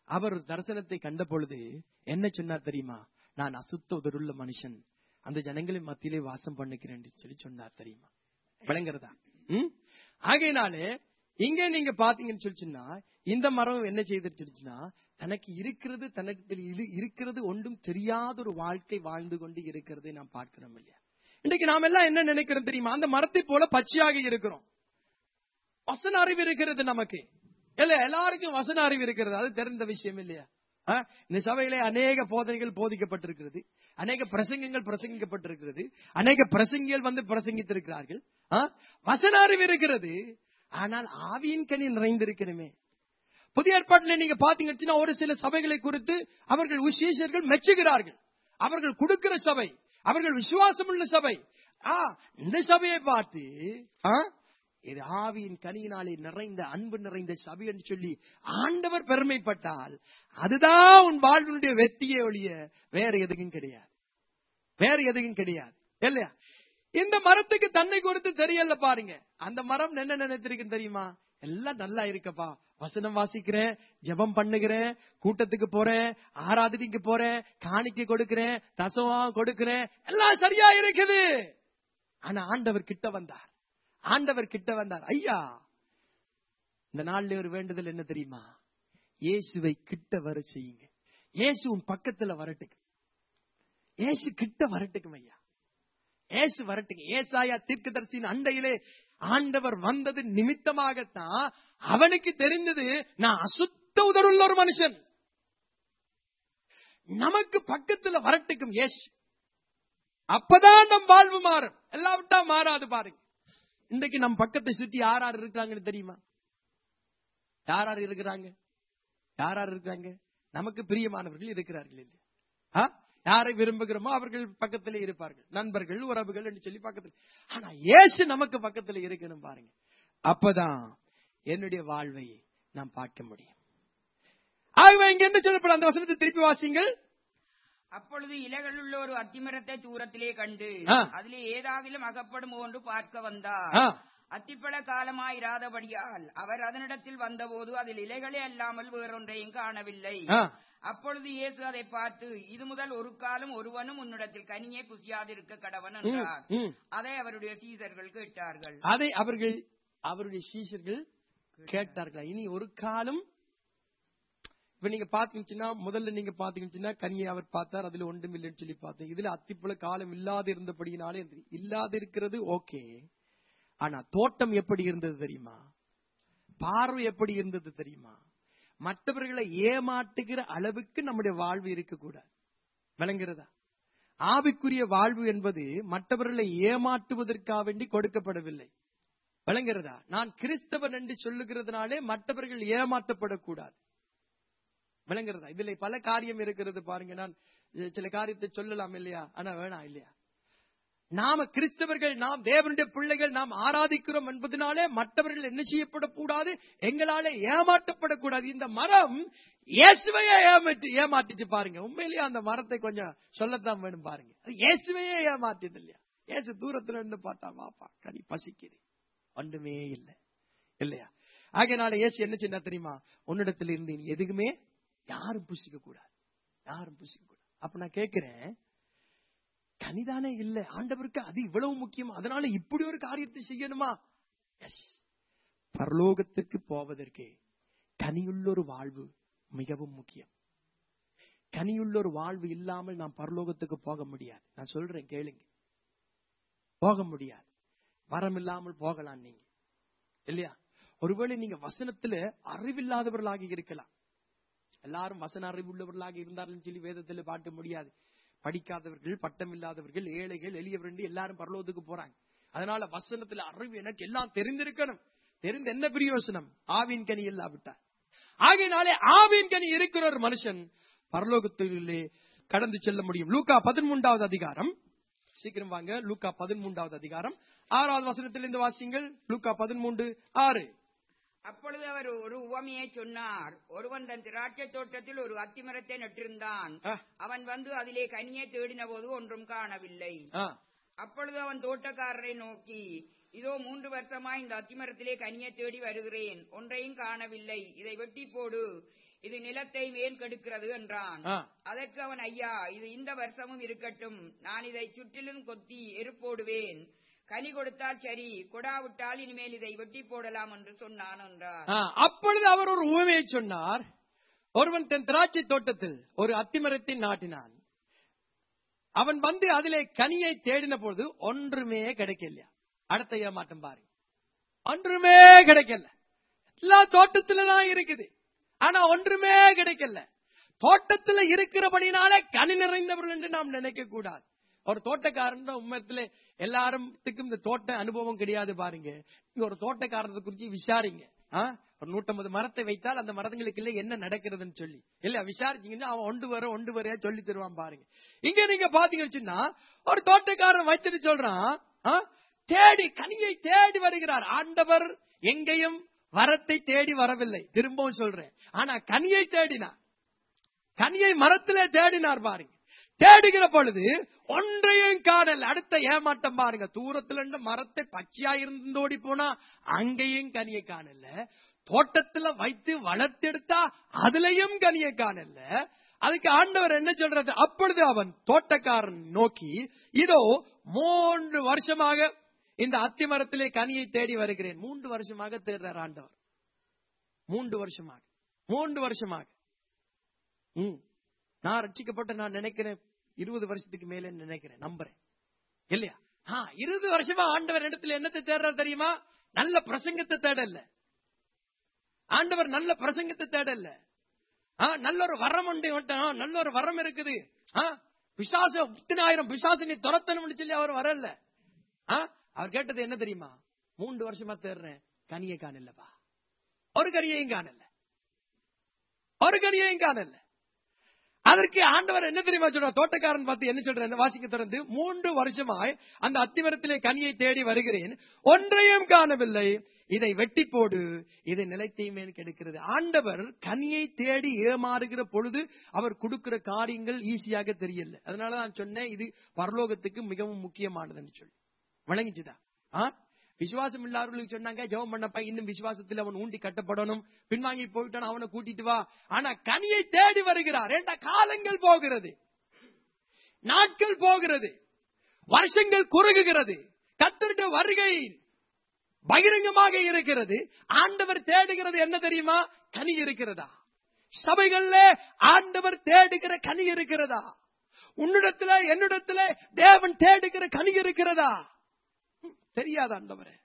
அவர் ஒரு தரிசனத்தை கண்ட பொழுது என்ன சொன்னார் தெரியுமா நான் அசுத்த உதருள்ள மனுஷன் அந்த ஜனங்களின் மத்தியிலே வாசம் பண்ணுகிறேன் என்று சொல்லி சொன்னார் தெரியுமா விளங்குறதா ம்? ஆகையினாலே இங்க நீங்க பாத்தீங்கன்னு சொல்லிச்சுன்னா இந்த மரம் என்ன செய்திருச்சுன்னா தனக்கு இருக்கிறது தனக்கு இரு- இருக்கிறது ஒன்றும் தெரியாத ஒரு வாழ்க்கை வாழ்ந்து கொண்டு இருக்கிறதை நாம் பார்க்கிறோம் இல்லையா இன்னைக்கு நாம் எல்லாம் என்ன நினைக்கிறோம் தெரியுமா அந்த மரத்தை போல பச்சையாக இருக்கிறோம் வசன அறிவு இருக்கிறது நமக்கு இல்ல எல்லாருக்கும் வசன அறிவு இருக்கிறது அது தெரிந்த விஷயம் இல்லையா ஆ? இந்த சபையிலே அநேக போதனைகள் போதிக்கப்பட்டிருக்கிறது அநேக பிரசங்கங்கள் பிரசங்கிக்கப்பட்டிருக்கிறது அநேக பிரசங்கிகள் வந்து பிரசங்கித்திருக்கிறார்கள் ஆ? வசன அறிவு இருக்கிறது ஆனால் ஆவியின் கனி நிறைந்திருக்கிறமே புதிய ஏற்பாட்டில் நீங்க பாத்தீங்கன்னா ஒரு சில சபைகளை குறித்து அவர்கள் விசேஷர்கள் மெச்சுகிறார்கள் அவர்கள் கொடுக்கிற சபை அவர்கள் விசுவாசம் உள்ள சபை ஆ இந்த சபையை பார்த்து ஆ, இது ஆவியின் கனியினாலே நிறைந்த அன்பு நிறைந்த சபை என்று சொல்லி ஆண்டவர் பெருமைப்பட்டால் அதுதான் உன் வாழ்வினுடைய வெற்றியே ஒழிய வேற எதுக்கும் கிடையாது வேற எதுக்கும் கிடையாது இல்லையா இந்த மரத்துக்கு தன்னை குறித்து தெரியல பாருங்க அந்த மரம் என்ன நினைத்திருக்கு தெரியுமா எல்லாம் நல்லா இருக்கப்பா வசனம் வாசிக்கிறேன் ஜெபம் பண்ணுகிறேன் கூட்டத்துக்கு போறேன் ஆராதனைக்கு போறேன் காணிக்கை கொடுக்கிறேன் தசவா கொடுக்கிறேன் எல்லாம் சரியா இருக்குது ஆனா ஆண்டவர் கிட்ட வந்தார் ஆண்டவர் கிட்ட வந்தார் ஐயா இந்த நாள்ல ஒரு வேண்டுதல் என்ன தெரியுமா இயேசுவை கிட்ட வர செய்யுங்க இயேசு உன் பக்கத்துல வரட்டுக்கு இயேசு கிட்ட வரட்டுக்கும் ஐயா ஏசு வரட்டுங்க ஏசாயா தீர்க்கதரிசியின் அண்டையிலே ஆண்டவர் வந்தது நிமித்தமாகத்தான் அவனுக்கு தெரிந்தது நான் அசுத்த உதருள்ள ஒரு மனுஷன் நமக்கு பக்கத்துல வரட்டுக்கும் ஏசு அப்பதான் நம் வாழ்வு மாறும் எல்லாம் விட்டா மாறாது பாருங்க இன்றைக்கு நம் பக்கத்தை சுற்றி யார் யார் இருக்கிறாங்கன்னு தெரியுமா யார் யார் இருக்கிறாங்க யார் யார் இருக்கிறாங்க நமக்கு பிரியமானவர்கள் இருக்கிறார்கள் இல்லையா ஆ? யாரை விரும்புகிறோமோ அவர்கள் பக்கத்திலே இருப்பார்கள் நண்பர்கள் உறவுகள் என்று சொல்லி பக்கத்தில் ஆனா இயேசு நமக்கு பக்கத்துல இருக்கணும் பாருங்க அப்பதான் என்னுடைய வாழ்வை நாம் பார்க்க முடியும் ஆகவே இங்க என்ன சொல்லப்படும் அந்த வசனத்தை திருப்பி வாசிங்கள் அப்பொழுது இலைகளுள்ள ஒரு அத்திமரத்தை தூரத்திலே கண்டு ஆ. அதிலே ஏதாகிலும் அகப்படும் என்று பார்க்க வந்தார் ஆ, அத்திப்பழ காலமாயிராதபடியால் அவர் அதனிடத்தில் வந்தபோது அதில் இலைகளே அல்லாமல் வேறொன்றையும் காணவில்லை ஆ. அப்பொழுது இயேசு அதை பார்த்து இது முதல் ஒரு காலம் ஒருவனும் உன்னிடத்தில் கனியே புசியாதிருக்க கடவன் ம், என்றார் ம். அதை அவருடைய சீசர்கள் கேட்டார்கள் அதை அவர்கள் அவருடைய சீஷர்கள் கேட்டார்களா இனி ஒரு காலம் இப்ப நீங்க பாத்தீங்கன்னா முதல்ல நீங்க பாத்தீங்கன்னா கனியை அவர் பார்த்தார் அதுல ஒன்றும் இல்லைன்னு சொல்லி பார்த்தேன் இதுல அத்திப்பழ காலம் இல்லாத இருந்தபடியினாலே இருந்தது. இல்லாத இருக்கிறது ஓகே ஆனா தோட்டம் எப்படி இருந்தது தெரியுமா பார்வை எப்படி இருந்தது தெரியுமா மற்றவர்களை ஏமாட்டுகிற அளவுக்கு நம்முடைய வாழ்வு இருக்கக்கூடாது விளங்குறதா ஆவிக்குரிய வாழ்வு என்பது மற்றவர்களை ஏமாற்றுவதற்காக வேண்டி கொடுக்கப்படவில்லை விளங்குறதா நான் கிறிஸ்தவன் என்று சொல்லுகிறதுனாலே மற்றவர்கள் ஏமாற்றப்படக்கூடாது விளங்குறதா இதுல பல காரியம் இருக்கிறது பாருங்க நான் சில காரியத்தை சொல்லலாம் இல்லையா ஆனா வேணாம் இல்லையா நாம கிறிஸ்தவர்கள் நாம் தேவனுடைய பிள்ளைகள் நாம் ஆராதிக்கிறோம் என்பதனாலே மற்றவர்கள் என்ன செய்யப்படக்கூடாது எங்களால ஏமாற்றப்படக்கூடாது இந்த மரம் இயேசுவையே ஏமாற்றி ஏமாத்திச்சு பாருங்க உண்மையிலேயே அந்த மரத்தை கொஞ்சம் சொல்லத்தான் வேணும் பாருங்க அது இயேசுவையே ஏமாத்தியது இல்லையா இயேசு தூரத்துல இருந்து பார்த்தா வாப்பா கனி பசிக்குது ஒன்றுமே இல்லை இல்லையா ஆகையனால இயேசு என்ன சொன்னா தெரியுமா உன்னிடத்துல இருந்து நீ எதுக்குமே யாரும் புசிக்க கூடாது யாரும் புசிக்க கூடாது அப்ப நான் கேட்கிறேன் கனிதானே இல்ல ஆண்டவருக்கு அது இவ்வளவு முக்கியம் அதனால இப்படி ஒரு காரியத்தை செய்யணுமா எஸ் பரலோகத்திற்கு போவதற்கு கனியுள்ள ஒரு வாழ்வு மிகவும் முக்கியம் கனியுள்ள ஒரு வாழ்வு இல்லாமல் நாம் பரலோகத்துக்கு போக முடியாது நான் சொல்றேன் கேளுங்க போக முடியாது வரம் இல்லாமல் போகலாம் நீங்க இல்லையா ஒருவேளை நீங்க வசனத்துல அறிவில்லாதவர்களாக இருக்கலாம் எல்லாரும் வசன அறிவு உள்ளவர்களாக இருந்தார்கள் சொல்லி வேதத்துல பார்க்க முடியாது படிக்காதவர்கள் பட்டம் இல்லாதவர்கள் ஏழைகள் எளியவர் என்று எல்லாரும் பரலோகத்துக்கு போறாங்க அதனால வசனத்துல அறிவு எனக்கு எல்லாம் தெரிந்திருக்கணும் தெரிந்து என்ன பிரயோசனம் ஆவின் கனி இல்லாவிட்டார் ஆகையினாலே ஆவின் கனி இருக்கிற ஒரு மனுஷன் பரலோகத்திலே கடந்து செல்ல முடியும் லூக்கா பதிமூன்றாவது அதிகாரம் சீக்கிரம் வாங்க லூக்கா பதிமூன்றாவது அதிகாரம் ஆறாவது வசனத்திலிருந்து வாசிங்கள் லூக்கா பதிமூன்று ஆறு அப்பொழுது அவர் ஒரு உவமையை சொன்னார் ஒருவன் தன் திராட்சை தோட்டத்தில் ஒரு அத்திமரத்தை நட்டிருந்தான் ஆ, அவன் வந்து அதிலே கனியை தேடின போது ஒன்றும் காணவில்லை ஆ, அப்பொழுது அவன் தோட்டக்காரரை நோக்கி இதோ மூன்று வருஷமாய் இந்த அத்திமரத்திலே கனியை தேடி வருகிறேன் ஒன்றையும் காணவில்லை இதை வெட்டி போடு இது நிலத்தை ஏன் கெடுக்கிறது என்றான் ஆ. அதற்கு அவன் ஐயா இது இந்த வருஷமும் இருக்கட்டும் நான் இதை சுற்றிலும் கொத்தி எருப்போடுவேன் கனி கொடுத்தால் சரி கொடாவிட்டால் இனிமேல் இதை வெட்டி போடலாம் என்று சொன்னான் என்றார் ஆ, அப்பொழுது அவர் ஒரு உவமையை சொன்னார் ஒருவன் தன் திராட்சை தோட்டத்தில் ஒரு அத்திமரத்தை நாட்டினான் அவன் வந்து அதிலே கனியை தேடின பொழுது ஒன்றுமே கிடைக்கலையா அடுத்த ஏமாட்டம் பாரு ஒன்றுமே கிடைக்கல எல்லா தோட்டத்துல தான் இருக்குது ஆனா ஒன்றுமே கிடைக்கல தோட்டத்துல இருக்கிறபடினாலே கனி நிறைந்தவர்கள் என்று நாம் நினைக்க கூடாது ஒரு தோட்டக்காரன் தான் உண்மத்துல எல்லாருக்கும் இந்த தோட்ட அனுபவம் கிடையாது பாருங்க நீங்க ஒரு தோட்டக்காரத்தை குறிச்சு விசாரிங்க ஆ? ஒரு நூற்றம்பது மரத்தை வைத்தால் அந்த மரங்களுக்கு இல்ல என்ன நடக்கிறதுன்னு சொல்லி இல்ல விசாரிச்சீங்கன்னா அவன் ஒன்று வர ஒன்று வர சொல்லி தருவான் பாருங்க இங்க நீங்க பாத்தீங்கன்னு சொன்னா ஒரு தோட்டக்காரன் வச்சுட்டு சொல்றான் ஆ? தேடி கனியை தேடி வருகிறார் ஆண்டவர் எங்கேயும் வரத்தை தேடி வரவில்லை திரும்பவும் சொல்றேன் ஆனா கனியை தேடினார் கனியை மரத்திலே தேடினார் பாருங்க தேடுகிற பொழுது ஒன்றையும் காணல் அடுத்த ஏமாட்டம் பாருங்க தூரத்துல இருந்து மரத்தை பச்சையா இருந்தோடி போனா அங்கேயும் கனியை காணல தோட்டத்துல வைத்து வளர்த்தெடுத்தா அதுலயும் கனியை காணல அதுக்கு ஆண்டவர் என்ன சொல்றது அப்பொழுது அவன் தோட்டக்காரன் நோக்கி இதோ மூன்று வருஷமாக இந்த அத்தி மரத்திலே கனியை தேடி வருகிறேன் மூன்று வருஷமாக தேடுறார் ஆண்டவர் மூன்று வருஷமாக மூன்று வருஷமாக ம். நான் ரட்சிக்கப்பட்ட நான் நினைக்கிறேன் இருபது வருஷத்துக்கு மேல நினைக்கிறேன் நம்புறேன் இல்லையா ஆ இருபது வருஷமா ஆண்டவர் இடத்துல என்னத்தை தேடுறாரு தெரியுமா நல்ல பிரசங்கத்தை தேடல ஆண்டவர் நல்ல பிரசங்கத்தை தேடல ஆ, நல்ல ஒரு வரம் உண்டு இவன்ட்ட. ஆ, நல்ல ஒரு வரம் இருக்குது ஆ, பிசாச முத்தினாயிரம் பிசாசினை துரத்தணும்னு சொல்லி அவர் வரல ஆ, அவர் கேட்டது என்ன தெரியுமா மூன்று வருஷமா தேடுறேன் கனியை காணலப்பா ஒரு கனியையும் காணல ஒரு கனியையும் காணல அதற்கு ஆண்டவர் என்ன தெரியுமா சொல்றார் தோட்டக்காரன் பார்த்து என்ன சொல்ற வாசிக்க திறந்து மூன்று வருஷமாய் அந்த அத்திமரத்திலே கனியை தேடி வருகிறேன் ஒன்றையும் காணவில்லை இதை வெட்டி போடு இதை நிலைத்தையுமே கெடுக்கிறது ஆண்டவர் கனியை தேடி ஏமாறுகிற பொழுது அவர் கொடுக்கிற காரியங்கள் ஈஸியாக தெரியல அதனால நான் சொன்னேன் இது பரலோகத்துக்கு மிகவும் முக்கியமானதுன்னு சொல்லி வழங்கிச்சுதா ஆ விசுவாசம் இல்லாதவர்களுக்கு சொன்னாங்க ஜெபம் பண்ணப்பா இன்னும் விசுவாசத்தில் அவன் ஊண்டி கட்டப்படணும் பின்வாங்கி போயிட்டான் அவனை கூட்டிட்டு வா ஆனா கனியை தேடி வருகிறார் ஏண்டா காலங்கள் போகிறது நாட்கள் போகிறது வருஷங்கள் குறுகுகிறது கத்தருடைய வருகை பகிரங்கமாக இருக்கிறது ஆண்டவர் தேடுகிறது என்ன தெரியுமா கனி இருக்கிறதா சபைகள்ல ஆண்டவர் தேடுகிற கனி இருக்கிறதா உன்னிடத்துல என்னிடத்துல தேவன் தேடுகிற கனி இருக்கிறதா ம், தெரியாது ஆண்டவரே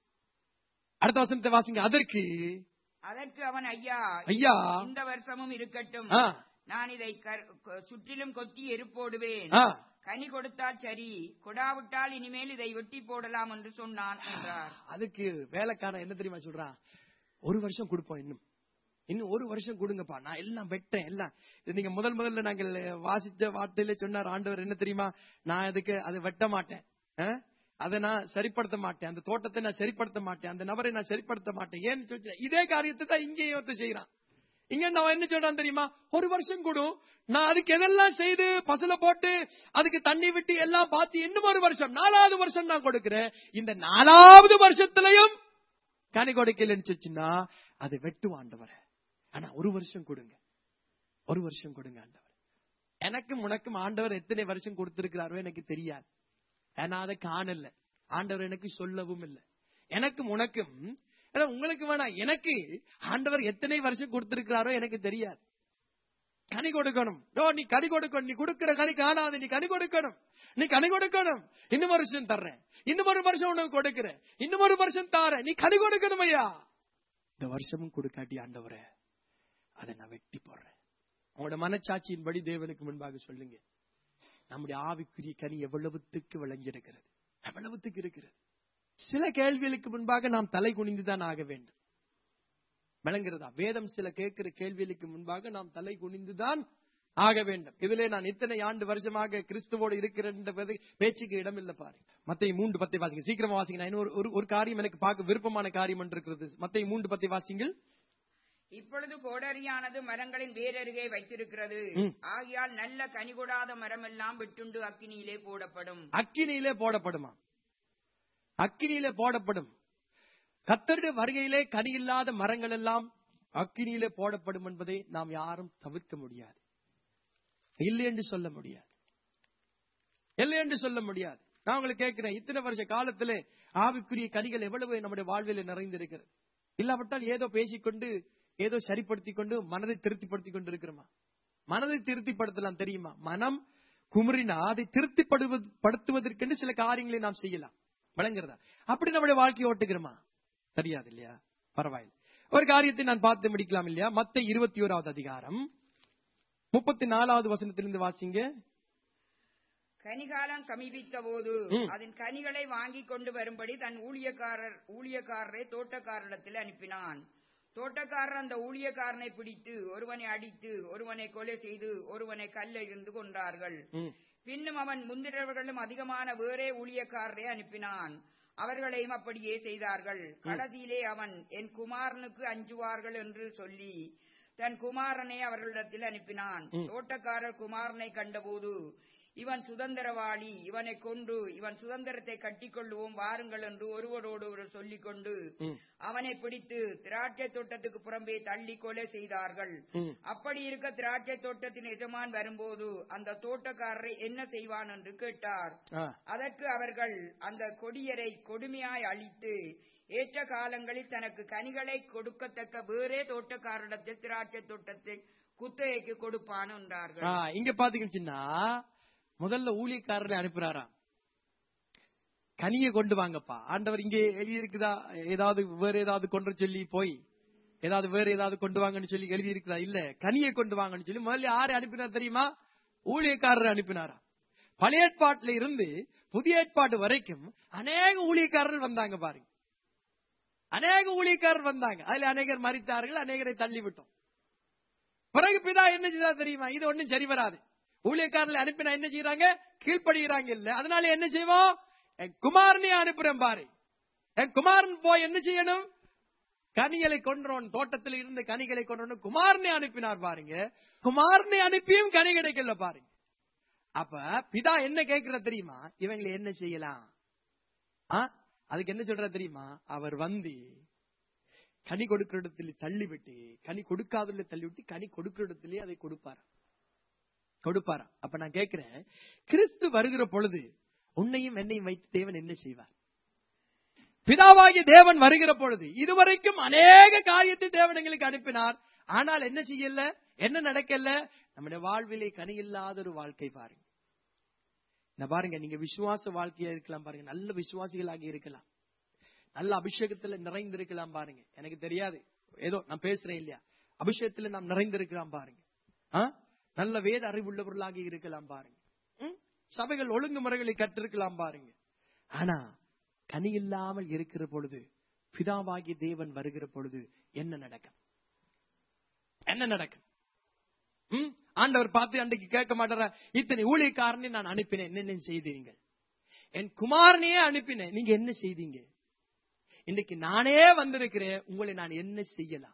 அடுத்த வசனத்தை வாசிங்க அதற்கு அதற்கு அவன் ஐயா ஐயா இந்த வருஷமும் இருக்கட்டும் ஆ, நான் இதை கர்- கொ- சுற்றிலும் கொத்தி எருப்போடுவேன் ஆ, கனி கொடுத்தால் சரி கொடாவிட்டால் இனிமேல் இதை வெட்டி போடலாம் என்று சொன்னான் என்றார் அதுக்கு வேலைக்காரன் என்ன தெரியுமா சொல்றான் ஒரு வருஷம் கொடுப்போம் இன்னும் இன்னும் ஒரு வருஷம் கொடுங்கப்பா நான் எல்லாம் வெட்டேன் எல்லாம் இது நீங்க முதல் முதல்ல நாங்கள் வாசிச்ச வார்த்தையில சொன்னார் ஆண்டவர் என்ன தெரியுமா நான் அதுக்கு அது வெட்ட மாட்டேன் ஆ? அதை நான் சரிப்படுத்த மாட்டேன் அந்த தோட்டத்தை நான் சரிப்படுத்த மாட்டேன் அந்த நபரை நான் சரிப்படுத்த மாட்டேன் ஏன்னு சொல்லி இதே காரியத்தை தான் இங்கேயும் ஒருத்தர் செய்யறான் இங்க நான் என்ன சொல்றான் தெரியுமா ஒரு வருஷம் கொடு நான் அதுக்கு எதெல்லாம் செய்து பசல போட்டு அதுக்கு தண்ணி விட்டு எல்லாம் பார்த்து இன்னும் ஒரு வருஷம் நாலாவது வருஷம் நான் கொடுக்கிறேன் இந்த நாலாவது வருஷத்திலையும் கனி கொடுக்கலன்னு சொல்லிச்சுன்னா அது வெட்டு ஆண்டவரை ஆனா ஒரு வருஷம் கொடுங்க ஒரு வருஷம் கொடுங்க ஆண்டவர் எனக்கும் உனக்கும் ஆண்டவர் எத்தனை வருஷம் கொடுத்திருக்கிறாரோ எனக்கு தெரியாது ஏன்னா அதை காணல ஆண்டவர் எனக்கு சொல்லவும் இல்லை எனக்கும் உனக்கும் ஏன்னா உங்களுக்கு வேணாம் எனக்கு ஆண்டவர் எத்தனை வருஷம் கொடுத்திருக்கிறாரோ எனக்கு தெரியாது கனி கொடுக்கணும் ஓ நீ கனி கொடுக்கணும் நீ கொடுக்கிற கனி காணாது நீ கனி கொடுக்கணும் நீ கனி கொடுக்கணும் இன்னும் ஒரு வருஷம் தர்றேன் இன்னும் ஒரு வருஷம் உனக்கு கொடுக்கிறேன் இன்னும் ஒரு வருஷம் தாரேன் நீ கனி கொடுக்கணும் ஐயா இந்த வருஷமும் கொடுக்காட்டி ஆண்டவரே அதை நான் வெட்டி போடுறேன் உங்களோட மனச்சாட்சியின்படி தேவனுக்கு முன்பாக சொல்லுங்க நம்முடைய ஆவிக்குரிய கனி எவ்வளவுத்துக்கு விளைஞ்சிருக்கிறது எவ்வளவுத்துக்கு இருக்கிறது சில கேள்விகளுக்கு முன்பாக நாம் தலை குனிந்துதான் ஆக வேண்டும் விளங்குறதா வேதம் சில கேட்கிற கேள்விகளுக்கு முன்பாக நாம் தலை குனிந்துதான் ஆக வேண்டும் இதிலே நான் இத்தனை ஆண்டு வருஷமாக கிறிஸ்துவோடு இருக்கிறேன் பேச்சுக்கு இடமில்லை பாரு மத்தை மூன்று பத்தை வாசிங்க சீக்கிரமா வாசிங்க நான் இன்னும் ஒரு- ஒரு ஒரு காரியம் எனக்கு பார்க்க விருப்பமான காரியம் என்று இருக்கிறது மத்தை மூன்று பத்தை வாசிங்கள் இப்பொழுது கோடரியானது மரங்களின் வேரருகே வைத்திருக்கிறது ம். ஆகையால் நல்ல கனி கொடாத மரமெல்லாம் விட்டுண்டு அக்கினியிலே போடப்படும் அக்கினியிலே போடப்படுமா அக்கினியிலே போடப்படும் கத்தருடைய வருகையிலே கனி இல்லாத மரங்கள் எல்லாம் அக்கினியிலே போடப்படும் என்பதை நாம் யாரும் தவிர்க்க முடியாது இல்லை என்று சொல்ல முடியாது இல்லை என்று சொல்ல முடியாது நான் உங்களுக்கு கேட்கிறேன் இத்தனை வருஷ காலத்திலே ஆவிக்குரிய கனிகள் எவ்வளவு நம்முடைய வாழ்வில் நிறைந்திருக்கிறது இல்லாவிட்டால் ஏதோ பேசிக்கொண்டு ஏதோ சரிப்படுத்திக் கொண்டு மனதை திருப்திப்படுத்திக் கொண்டு இருக்கிறோமா மனதை திருப்திப்படுத்தலாம் தெரியுமா மனம் குமுறினா அதை திருப்திப்படுவது படுத்துவதற்கென்று சில காரியங்களை நாம் செய்யலாம் விளங்குறதா அப்படி நம்முடைய வாழ்க்கையை ஓட்டுகிறோமா தெரியாது இல்லையா பரவாயில்லை ஒரு காரியத்தை நான் பார்த்து முடிக்கலாம் இல்லையா மத்த இருபத்தி ஓராவது அதிகாரம் முப்பத்தி நாலாவது வசனத்திலிருந்து வாசிங்க கனிகாலம் சமீபித்த போது ம். அதன் கனிகளை வாங்கிக் கொண்டு வரும்படி தன் ஊழியக்காரர் ஊழியக்காரரை தோட்டக்காரரிடத்தில் அனுப்பினான் தோட்டக்காரர் அந்த ஊழியக்காரனை பிடித்து ஒருவனை அடித்து ஒருவனை கொலை செய்து ஒருவனை கல்லெறிந்து கொண்டார்கள் ம், பின்னும் அவன் முந்திரவர்களும் அதிகமான வேறே ஊழியக்காரரை அனுப்பினான் அவர்களையும் அப்படியே செய்தார்கள் கடைசியிலே அவன் என் குமாரனுக்கு அஞ்சுவார்கள் என்று சொல்லி தன் குமாரனை அவர்களிடத்தில் அனுப்பினான் ம். தோட்டக்காரர் குமாரனை கண்டபோது இவன் சுதந்திரவாளி இவனை கொண்டு இவன் சுதந்திரத்தை கட்டிக்கொள்ளுவோம் வாருங்கள் என்று ஒருவரோடு ஒருவர் சொல்லிக் கொண்டு ம், அவனை பிடித்து திராட்சை தோட்டத்துக்கு புறம்பே தள்ளி கொலை செய்தார்கள் ம். அப்படி இருக்க திராட்சை தோட்டத்தின் எஜமான் வரும்போது அந்த தோட்டக்காரரை என்ன செய்வான் என்று கேட்டார் ஆ, அதற்கு அவர்கள் அந்த கொடியரை கொடுமையாய் அழித்து ஏற்ற காலங்களில் தனக்கு கனிகளை கொடுக்கத்தக்க வேறே தோட்டக்காரரிடத்தில் திராட்சை தோட்டத்தை குத்தகைக்கு கொடுப்பான் என்றார்கள் ஆ, இங்க பாத்தீங்கன்னா முதல்ல ஊழியக்காரரை அனுப்புறாராம் கனியை கொண்டு வாங்கப்பா ஆண்டவர் இங்கே எழுதி இருக்குதா ஏதாவது வேற ஏதாவது கொண்டு வர சொல்லி போய் ஏதாவது வேற ஏதாவது கொண்டு வாங்கன்னு சொல்லி எழுதி இருக்குதா இல்ல கனியை கொண்டு வாங்கன்னு சொல்லி முதல்ல யாரை அனுப்பினார் தெரியுமா ஊழியக்காரரை அனுப்பினாராம் பழைய ஏற்பாட்டுல இருந்து புதிய ஏற்பாடு வரைக்கும் அநேக ஊழியக்காரர்கள் வந்தாங்க பாருங்க அநேக ஊழியக்காரர் வந்தாங்க அதுல அநேகர் மறித்தார்கள் அநேகரை தள்ளி விட்டோம் பிறகு பிதா என்ன செய்தா தெரியுமா இது ஒண்ணும் சரி வராது ஊழியக்காரர்களை அனுப்பினா என்ன செய்யறாங்க கீழ்ப்படுகிறாங்க இல்ல அதனால என்ன செய்வோம் என் குமாரனை அனுப்புறேன் பாரு என் குமாரன் போய் என்ன செய்யணும் கனிகளை கொன்றோன் தோட்டத்தில் இருந்து கனிகளை கொன்றோன் குமாரனை அனுப்பினார் பாருங்க குமாரனை அனுப்பியும் கனி கிடைக்கல பாருங்க அப்ப பிதா என்ன கேட்கிற தெரியுமா இவங்களை என்ன செய்யலாம் ஆ? அதுக்கு என்ன சொல்ற தெரியுமா அவர் வந்து கனி கொடுக்கிற இடத்துல தள்ளிவிட்டு கனி கொடுக்காதல தள்ளிவிட்டு கனி கொடுக்கிற இடத்திலே அதை கொடுப்பார் கொடுப்பாரா அப்ப நான் கேட்கிறேன் கிறிஸ்து வருகிற பொழுது உன்னையும் என்னையும் வைத்து தேவன் என்ன செய்வார் பிதாவாகிய தேவன் வருகிற பொழுது இதுவரைக்கும் அநேக காரியத்தை தேவன் எங்களுக்கு அனுப்பினார் ஆனால் என்ன செய்யல என்ன நடக்கல நம்முடைய வாழ்விலே கனி இல்லாத ஒரு வாழ்க்கை பாருங்க இந்த பாருங்க நீங்க விசுவாச வாழ்க்கையா இருக்கலாம் பாருங்க நல்ல விசுவாசிகளாக இருக்கலாம் நல்ல அபிஷேகத்துல நிறைந்திருக்கலாம் பாருங்க எனக்கு தெரியாது ஏதோ நான் பேசுறேன் இல்லையா அபிஷேகத்துல நாம் நிறைந்திருக்கலாம் பாருங்க ஆ? நல்ல வேத அறிவுள்ளவர்களாக இருக்கலாம் பாருங்க ம்? சபைகள் ஒழுங்குமுறைகளை கற்றிருக்கலாம் பாருங்க ஆனா கனி இல்லாமல் இருக்கிற பொழுது பிதாவாகிய தேவன் வருகிற பொழுது என்ன நடக்கும் என்ன நடக்கும் ம்? ஆண்டவர் பார்த்து அன்றைக்கு கேட்க மாட்டாரா இத்தனை ஊழியக்காரனை நான் அனுப்பினேன் என்னென்ன செய்தீங்க என் குமாரனையே அனுப்பினேன் நீங்க என்ன செய்தீங்க இன்னைக்கு நானே வந்திருக்கிறேன் உங்களை நான் என்ன செய்யலாம்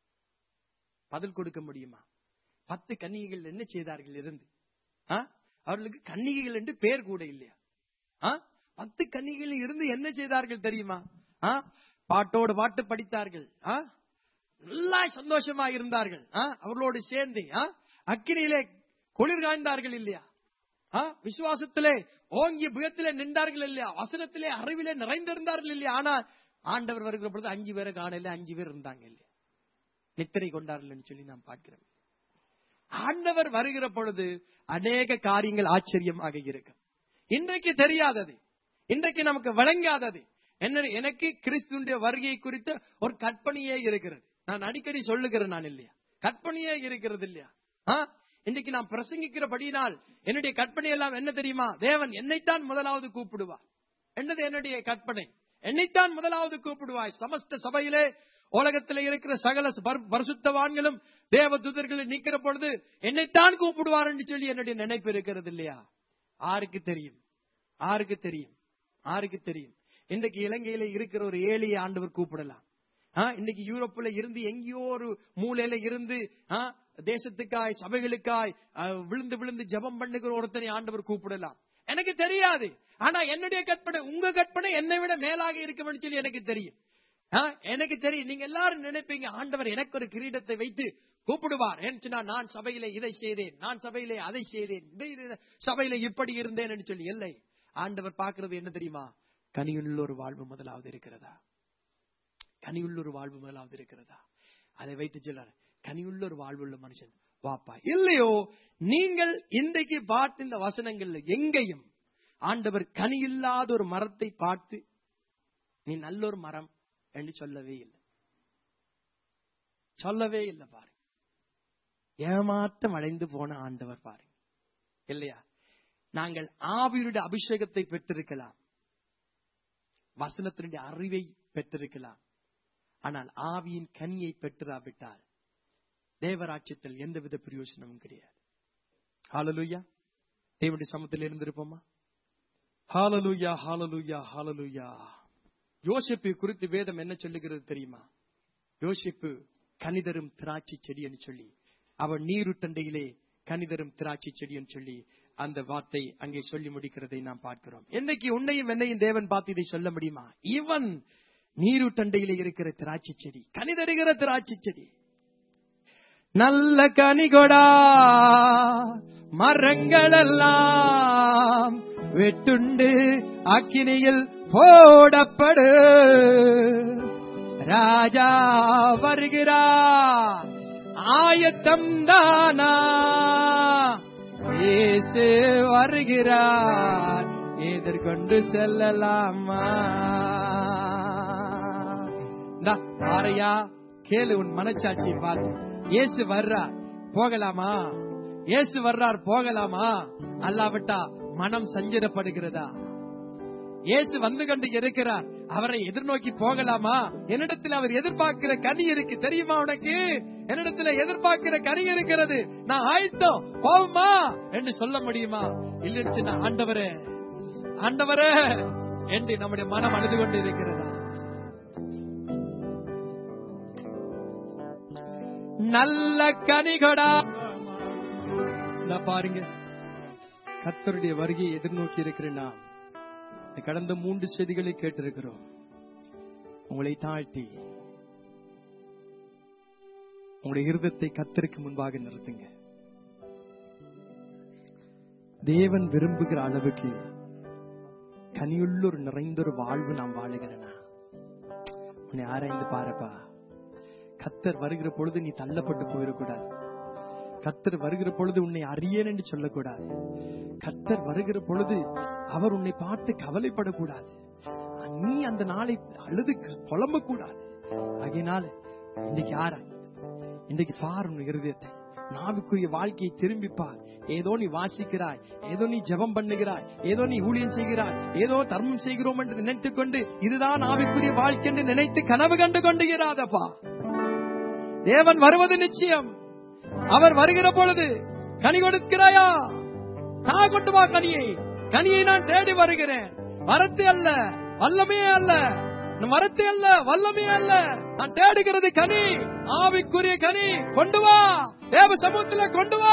பதில் கொடுக்க முடியுமா பத்து கன்னிகைகள் என்ன செய்தார்கள் இருந்து ஆ? அவர்களுக்கு கன்னிகைகள் என்று பேர் கூட இல்லையா ஆ? பத்து கன்னிகைகள் இருந்து என்ன செய்தார்கள் தெரியுமா ஆ? பாட்டோடு பாட்டு படித்தார்கள் ஆ? நல்லா சந்தோஷமா இருந்தார்கள் ஆ? அவர்களோடு சேர்ந்து ஆ? அக்கினியிலே குளிர் காய்ந்தார்கள் இல்லையா ஆ? விசுவாசத்திலே ஓங்கிய புயத்திலே நின்றார்கள் இல்லையா வசனத்திலே அறிவிலே நிறைந்திருந்தார்கள் இல்லையா ஆனா ஆண்டவர் வருகிற பொழுது அஞ்சு பேரை காணல அஞ்சு பேர் இருந்தாங்க இல்லையா நித்திரை கொண்டார்கள் சொல்லி நாம் பார்க்கிறோம் ஆண்டவர் வருகிற பொழுது அநேக காரியங்கள் ஆச்சரியமாக இருக்கும் இன்றைக்கு தெரியாதது இன்றைக்கு நமக்கு விளங்காதது என்ன எனக்கு கிறிஸ்துடைய வருகை குறித்த ஒரு கற்பனையே இருக்கிறது நான் அடிக்கடி சொல்லுகிறேன் நான் இல்லையா கற்பனையே இருக்கிறது இல்லையா ஆ? இன்னைக்கு நான் பிரசங்கிக்கிறபடியினால் என்னுடைய கற்பனை எல்லாம் என்ன தெரியுமா தேவன் என்னைத்தான் முதலாவது கூப்பிடுவார் என்னது என்னுடைய கற்பனை என்னைத்தான் முதலாவது கூப்பிடுவாய் சமஸ்த சபையிலே உலகத்தில் இருக்கிற சகல பர்- பரிசுத்தவான்களும் தேவ தூதர்களை நிக்கிற பொழுது என்னைத்தான் கூப்பிடுவார் என்று சொல்லி என்னுடைய நினைப்பு இருக்கிறது இல்லையா ஆருக்கு தெரியும் ஆருக்கு தெரியும் ஆருக்கு தெரியும் இன்றைக்கு இலங்கையில இருக்கிற ஒரு ஏழையை ஆண்டவர் கூப்பிடலாம் ஆ, இன்னைக்கு யூரோப்ல இருந்து எங்கேயோ ஒரு மூலையில இருந்து ஆ, தேசத்துக்காய் சபைகளுக்காய் ஆ, விழுந்து விழுந்து ஜெபம் பண்ணுகிற ஒருத்தனை ஆண்டவர் கூப்பிடலாம் எனக்கு தெரியாது ஆனா என்னுடைய கற்பனை உங்க கற்பனை என்னை விட மேலாக இருக்கும்னு சொல்லி எனக்கு தெரியும் ஆ, எனக்கு தெரியும் நீங்க எல்லாரும் நினைப்பீங்க ஆண்டவர் எனக்கு ஒரு கிரீடத்தை வைத்து கூப்பிடுவார் ஏன்னு சொன்னா நான் சபையிலே இதை செய்தேன் நான் சபையிலே அதை செய்தேன் இதை இதை சபையிலே இப்படி இருந்தேன் என்று சொல்லி இல்லை ஆண்டவர் பார்க்கிறது என்ன தெரியுமா கனியுள்ள ஒரு வாழ்வு முதலாவது இருக்கிறதா கனியுள்ள ஒரு வாழ்வு முதலாவது இருக்கிறதா அதை வைத்து சொல்றாரு கனியுள்ள ஒரு வாழ்வுள்ள மனுஷன் வாப்பா இல்லையோ நீங்கள் இன்றைக்கு பார்த்த இந்த வசனங்கள்ல எங்கேயும் ஆண்டவர் கனியில்லாத ஒரு மரத்தை பார்த்து நீ நல்ல ஒரு மரம் என்று சொல்லவே இல்லை சொல்லவே இல்லை பாருங்க ஏமாற்றம் அடைந்து போன ஆண்டவர் பாருங்க இல்லையா நாங்கள் ஆவியுடைய அபிஷேகத்தை பெற்றிருக்கலாம் வசனத்தினுடைய அறிவை பெற்றிருக்கலாம் ஆனால் ஆவியின் கனியை பெற்றிராவிட்டால் தேவராட்சியத்தில் எந்தவித பிரயோஜனமும் கிடையாது ஹாலலுயா தேவனுடைய சமத்தில் இருந்திருப்போமா ஹாலலுயா ஹாலலுயா ஹாலலுயா யோசிப்பு குறித்து வேதம் என்ன சொல்லுகிறது தெரியுமா யோசிப்பு கனிதரும் திராட்சை செடி என்று சொல்லி அவன் நீருட்டண்டையிலே கனிதரும் திராட்சை செடி என்று சொல்லி அந்த வார்த்தை அங்கே சொல்லி முடிக்கிறதை நாம் பார்க்கிறோம் என்னைக்கு உன்னையும் என்னையும் தேவன் பார்த்து இதை சொல்ல முடியுமா இவன் நீருட்டண்டையிலே இருக்கிற திராட்சை செடி கனிதருகிற திராட்சை செடி நல்ல கனிகொடா மரங்களெல்லாம் வெட்டுண்டு அக்கினியில் போடப்படு ராஜா வருகிறார் ஆயத்தம் தானா இயேசு வருகிறார் எதிர்கொண்டு செல்லலாமா இந்தா, பாரையா கேளு உன் மனச்சாட்சியை பார்த்து இயேசு வர்றார் போகலாமா இயேசு வர்றார் போகலாமா அல்லாவிட்டா மனம் சஞ்சலப்படுகிறதா இயேசு வந்து கொண்டு இருக்கிறார் அவரை எதிர்நோக்கி போகலாமா என்னிடத்தில் அவர் எதிர்பார்க்கிற கனி இருக்கு தெரியுமா உனக்கு என்னிடத்தில் எதிர்பார்க்கிற கனி இருக்கிறது நான் ஆயத்தம் போவுமா என்று சொல்ல முடியுமா இல்லைன்னு ஆண்டவரே ஆண்டவரே என்று நம்முடைய மனம் அழுது கொண்டு இருக்கிறதா நல்ல கனிகடா இதா பாருங்க கர்த்தருடைய வருகையை எதிர்நோக்கி இருக்கிற நாம் இந்த கடந்த மூன்று செய்திகளை கேட்டிருக்கிறோம் உங்களை தாழ்த்தி உங்களுடைய இருதத்தை கத்தருக்கு முன்பாக நிறுத்துங்க தேவன் விரும்புகிற அளவுக்கு கனியுள்ள ஒரு நிறைந்த ஒரு வாழ்வு நாம் வாழுகிறனா உன்னை ஆராய்ந்து பாருப்பா கத்தர் வருகிற பொழுது நீ தள்ளப்பட்டு போயிடக்கூடாது கத்தர் வருகிற பொழுது உன்னை அறியேன் என்று சொல்லக்கூடாது கத்தர் வருகிற பொழுது அவர் உன்னை பார்த்து கவலைப்படக்கூடாது நீ அந்த நாளை அழுது புலம்ப கூடாது ஆகையினால இன்னைக்கு ஆரா இன்னைக்கு பார் உன் இருதயத்தை நாவுக்குரிய வாழ்க்கையை திரும்பி பார் ஏதோ நீ வாசிக்கிறாய் ஏதோ நீ ஜெபம் பண்ணுகிறாய் ஏதோ நீ ஊழியம் செய்கிறாய் ஏதோ தர்மம் செய்கிறோம் என்று நினைத்துக் கொண்டு இதுதான் ஆவிக்குரிய வாழ்க்கை என்று நினைத்து கனவு கண்டு கொண்டுகிறாதப்பா தேவன் வருவது நிச்சயம் அவர் வருகிற பொழுது கனி கொடுக்கிறாயா தா கொண்டு வா கனியை கனியை நான் தேடி வருகிறேன் வரத்து அல்ல வல்லமே அல்ல வரத்து அல்ல வல்லமே அல்ல நான் தேடுகிறது கனி ஆவிக்குரிய கனி கொண்டு வா தேவ சமூகத்துல கொண்டு வா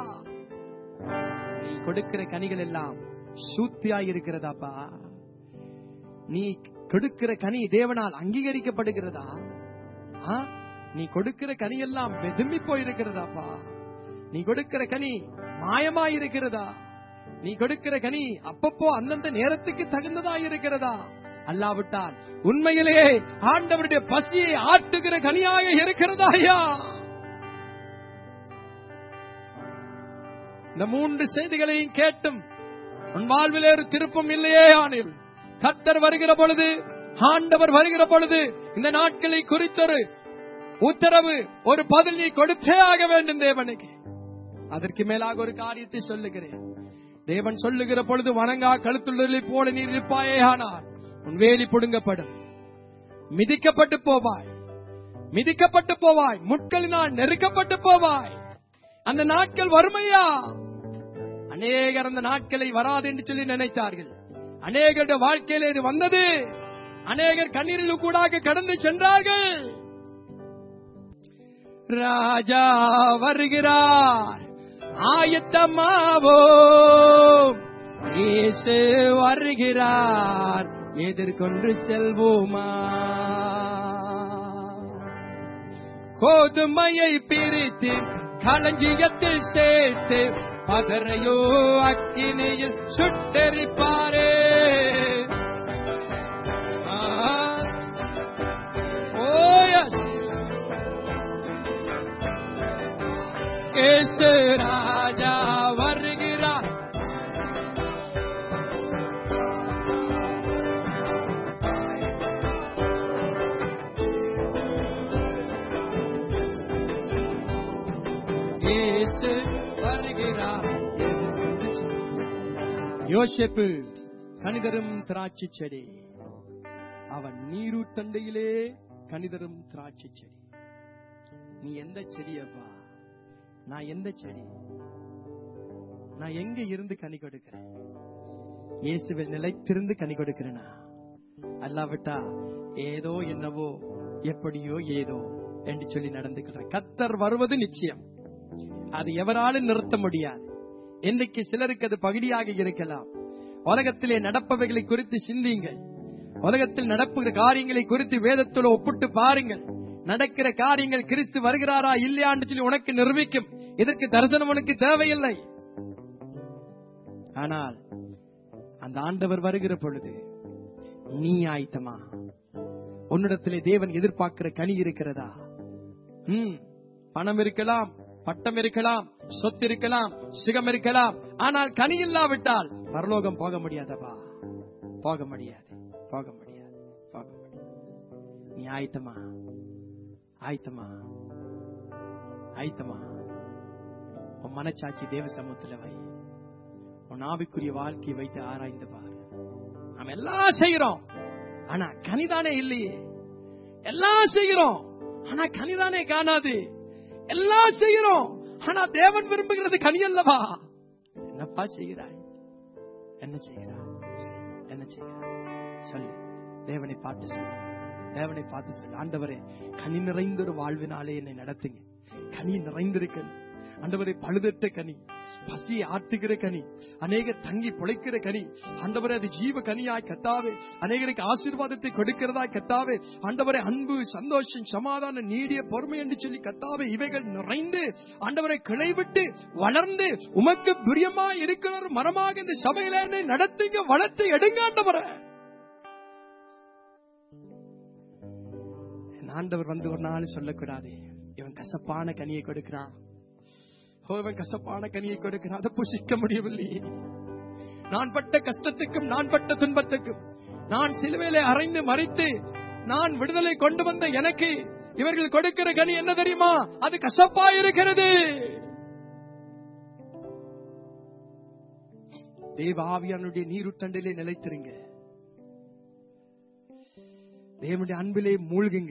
நீ கொடுக்கிற கனிகள் எல்லாம் சூத்தியா இருக்கிறதாப்பா நீ கொடுக்கிற கனி தேவனால் அங்கீகரிக்கப்படுகிறதா ஆ? நீ கொடுக்கிற கனி எல்லாம் வெதும்பி போயிருக்கிறதாப்பா நீ கொடுக்கிற கனி மாயமா இருக்கிறதா நீ கொடுக்கிற கனி அப்பப்போ அந்தந்த நேரத்துக்கு தகுந்ததா இருக்கிறதா அல்லாவிட்டால் உண்மையிலேயே ஆண்டவருடைய பசியை ஆட்டுகிற கனியாக இருக்கிறதா ஐயா இந்த மூன்று செய்திகளையும் கேட்டும் உன் வாழ்விலே ஒரு திருப்பம் இல்லையே ஆனில் கர்த்தர் வருகிற பொழுது ஆண்டவர் வருகிற பொழுது இந்த நாட்களை குறித்தொரு உத்தரவு ஒரு பதில் நீ கொடுத்தே ஆக வேண்டும் தேவனுக்கு அதற்கு மேலாக ஒரு காரியத்தை சொல்லுகிறேன் தேவன் சொல்லுகிற பொழுது வணங்கா கழுத்துள்ளதை போல நீ இருப்பாயே ஆனால் உன் வேலி புடுங்கப்படும் மிதிக்கப்பட்டு போவாய் மிதிக்கப்பட்டு போவாய் முட்களினால் நெருக்கப்பட்டு போவாய் அந்த நாட்கள் வறுமையா அநேகர் அந்த நாட்களை வராது என்று சொல்லி நினைத்தார்கள் அநேகருடைய வாழ்க்கையில இது வந்தது அநேகர் கண்ணீரில் கூடாக கடந்து சென்றார்கள் ராஜா வருகிறார் ஆயத்தமாவோ இயேசு வருகிறார் எதிர்கொண்டு செல்வோமா கோதுமையை பிரித்து களஞ்சியத்தில் சேர்த்து பதரையோ அக்கினியில் சுட்டெரிப்பாரே ஓயஸ் கேசு ராஜா வருகிறார் இயேசு வருகிறார் யோசேப்பு கணிதரும் திராட்சை செடி அவன் நீரூத்தண்டையிலே கணிதரும் திராட்சை செடி நீ எந்த செடி அப்பா நான் எந்த செடி நான் எங்க இருந்து கனி கொடுக்கிறேன் இயேசுவில் நிலைத்திருந்து கனி கொடுக்கிறேனா அல்லாவிட்டா ஏதோ என்னவோ எப்படியோ ஏதோ என்று சொல்லி நடந்துக்கிறேன் கத்தர் வருவது நிச்சயம் அது எவராலும் நிறுத்த முடியாது இன்றைக்கு சிலருக்கு அது பகுதியாக இருக்கலாம் உலகத்திலே நடப்பவைகளை குறித்து சிந்தியுங்கள் உலகத்தில் நடப்புகிற காரியங்களை குறித்து வேதத்தோடு ஒப்பிட்டு பாருங்கள் நடக்கிற காரியங்கள் கிறிஸ்து வருகிறாரா இல்லையான்னு சொல்லி உனக்கு நிரூபிக்கும் இதற்கு தரிசனம் உனக்கு தேவையில்லை ஆனால் அந்த ஆண்டவர் வருகிற பொழுது நீ ஆயத்தமா உன்னிடத்திலே தேவன் எதிர்பார்க்கிற கனி இருக்கிறதா ம் பணம் இருக்கலாம் பட்டம் இருக்கலாம் சொத்து இருக்கலாம் சுகம் இருக்கலாம் ஆனால் கனி இல்லாவிட்டால் பரலோகம் போக முடியாதப்பா போக முடியாது போக முடியாது போக முடியாது நீ ஆயத்தமா ஆயத்தமா ஆயத்தமா உன் மனச்சாட்சி தேவ சமூகத்துல வை உன் ஆவிக்குரிய வாழ்க்கையை வைத்து ஆராய்ந்து பாரு நாம் எல்லாம் செய்கிறோம் ஆனா கனிதானே இல்லையே எல்லாம் செய்கிறோம் ஆனா கனிதானே காணாது எல்லாம் செய்கிறோம் ஆனா தேவன் விரும்புகிறது கனி அல்லவா என்னப்பா செய்கிறாய் என்ன செய்கிறாய் என்ன செய்கிறாய் சொல்லு தேவனை பார்த்து சொல்லு தேவனை பார்த்து சொல்லு ஆண்டவரே கனி நிறைந்த ஒரு வாழ்வினாலே என்னை நடத்துங்க கனி நிறைந்திருக்கணும் ஆண்டவரை பழுதற்ற கனி பசியை ஆட்டுகிற கனி அநேகர் தங்கி பிழைக்கிற கனி ஆண்டவரை அது ஜீவ கனியாய் கத்தாவே அநேகருக்கு ஆசீர்வாதத்தை கொடுக்கிறதா கத்தாவே ஆண்டவரை அன்பு சந்தோஷம் சமாதானம் நீடிய பொறுமை என்று சொல்லி கத்தாவே இவைகள் நிறைந்து ஆண்டவரை கிளை விட்டு வளர்ந்து உமக்கு பிரியமா இருக்கிற ஒரு மரமாக இந்த சபையில என்னை நடத்துங்க வளர்த்து எடுங்க ஆண்டவரை என் ஆண்டவர் வந்து ஒரு நாள் சொல்லக்கூடாது இவன் கசப்பான கனியை கொடுக்கிறான் ஓ, இவன் கசப்பான கனியை கொடுக்கிறான் அதை புசிக்க முடியவில்லையே நான் பட்ட கஷ்டத்துக்கும் நான் பட்ட துன்பத்துக்கும் நான் சிலுவையிலே அறைந்து மறித்து நான் விடுதலை கொண்டு வந்த எனக்கு இவர்கள் கொடுக்கிற கனி என்ன தெரியுமா அது கசப்பா இருக்கிறது தேவ ஆவியானுடைய நீருட்டண்டிலே நிலைத்திருங்க தேவனுடைய அன்பிலே மூழ்குங்க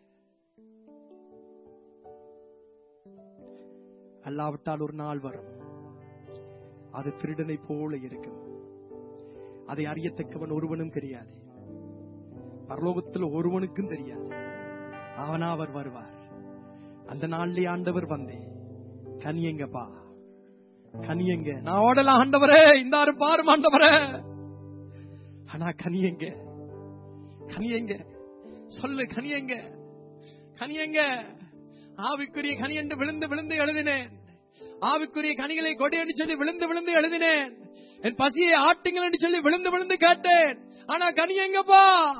அல்லாவிட்டால் ஒரு நாள் வரும் அது திருடனை போல இருக்கும் அதை அறியத்தக்கவன் ஒருவனும் தெரியாது பரலோகத்தில் ஒருவனுக்கும் தெரியாது அவனா அவர் வருவார் அந்த நாள்லயே ஆண்டவர் வந்தே கனியங்கப்பா கனியங்க நான் ஓடலாம் ஆண்டவரே இந்த பாரும் ஆண்டவரே ஆனா கனியங்க கனியங்க சொல்லு கனியங்க கனியங்க ஆவிக்குரிய கனி என்று விழுந்து விழுந்து எழுதினேன் ஆவிக்குரிய கனிகளை கொடி என்று சொல்லி விழுந்து விழுந்து எழுதினேன் என் பசியை ஆட்டுங்கள் என்று சொல்லி விழுந்து விழுந்து கேட்டேன் ஆனா கனி எங்கப்பா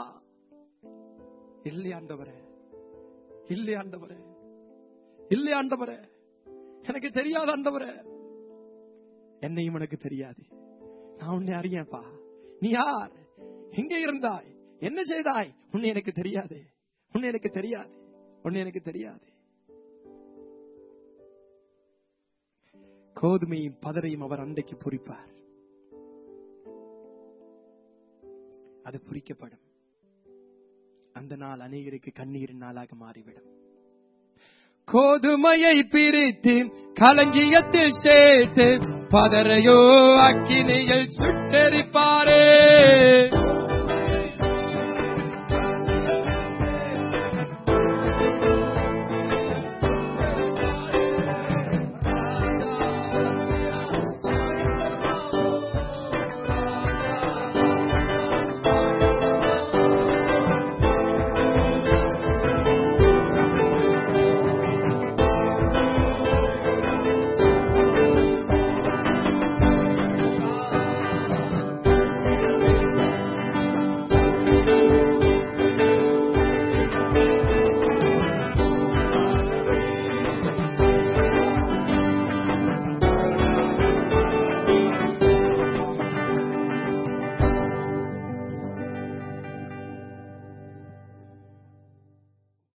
இல்லை ஆண்டவரே இல்லை ஆண்டவரே இல்லை ஆண்டவரே எனக்கு தெரியாது ஆண்டவரே என்னையும் எனக்கு தெரியாது நான் உன்னை அறியேன்ப்பா நீ யார் எங்கே இருந்தாய் என்ன செய்தாய் உன்னை எனக்கு தெரியாது உன்னை எனக்கு தெரியாது உன்னை எனக்கு தெரியாது கோதுமையும் பதரையும் அவர் அண்டைக்கு பொறிப்பார் அது பொறிக்கப்படும் அந்த நாள் அநேகருக்கு கண்ணீரின் நாளாக மாறிவிடும் கோதுமையை பிரித்து களஞ்சியத்தில் சேர்த்து பதரையோ அக்கினியில் சுட்டெரிப்பாரே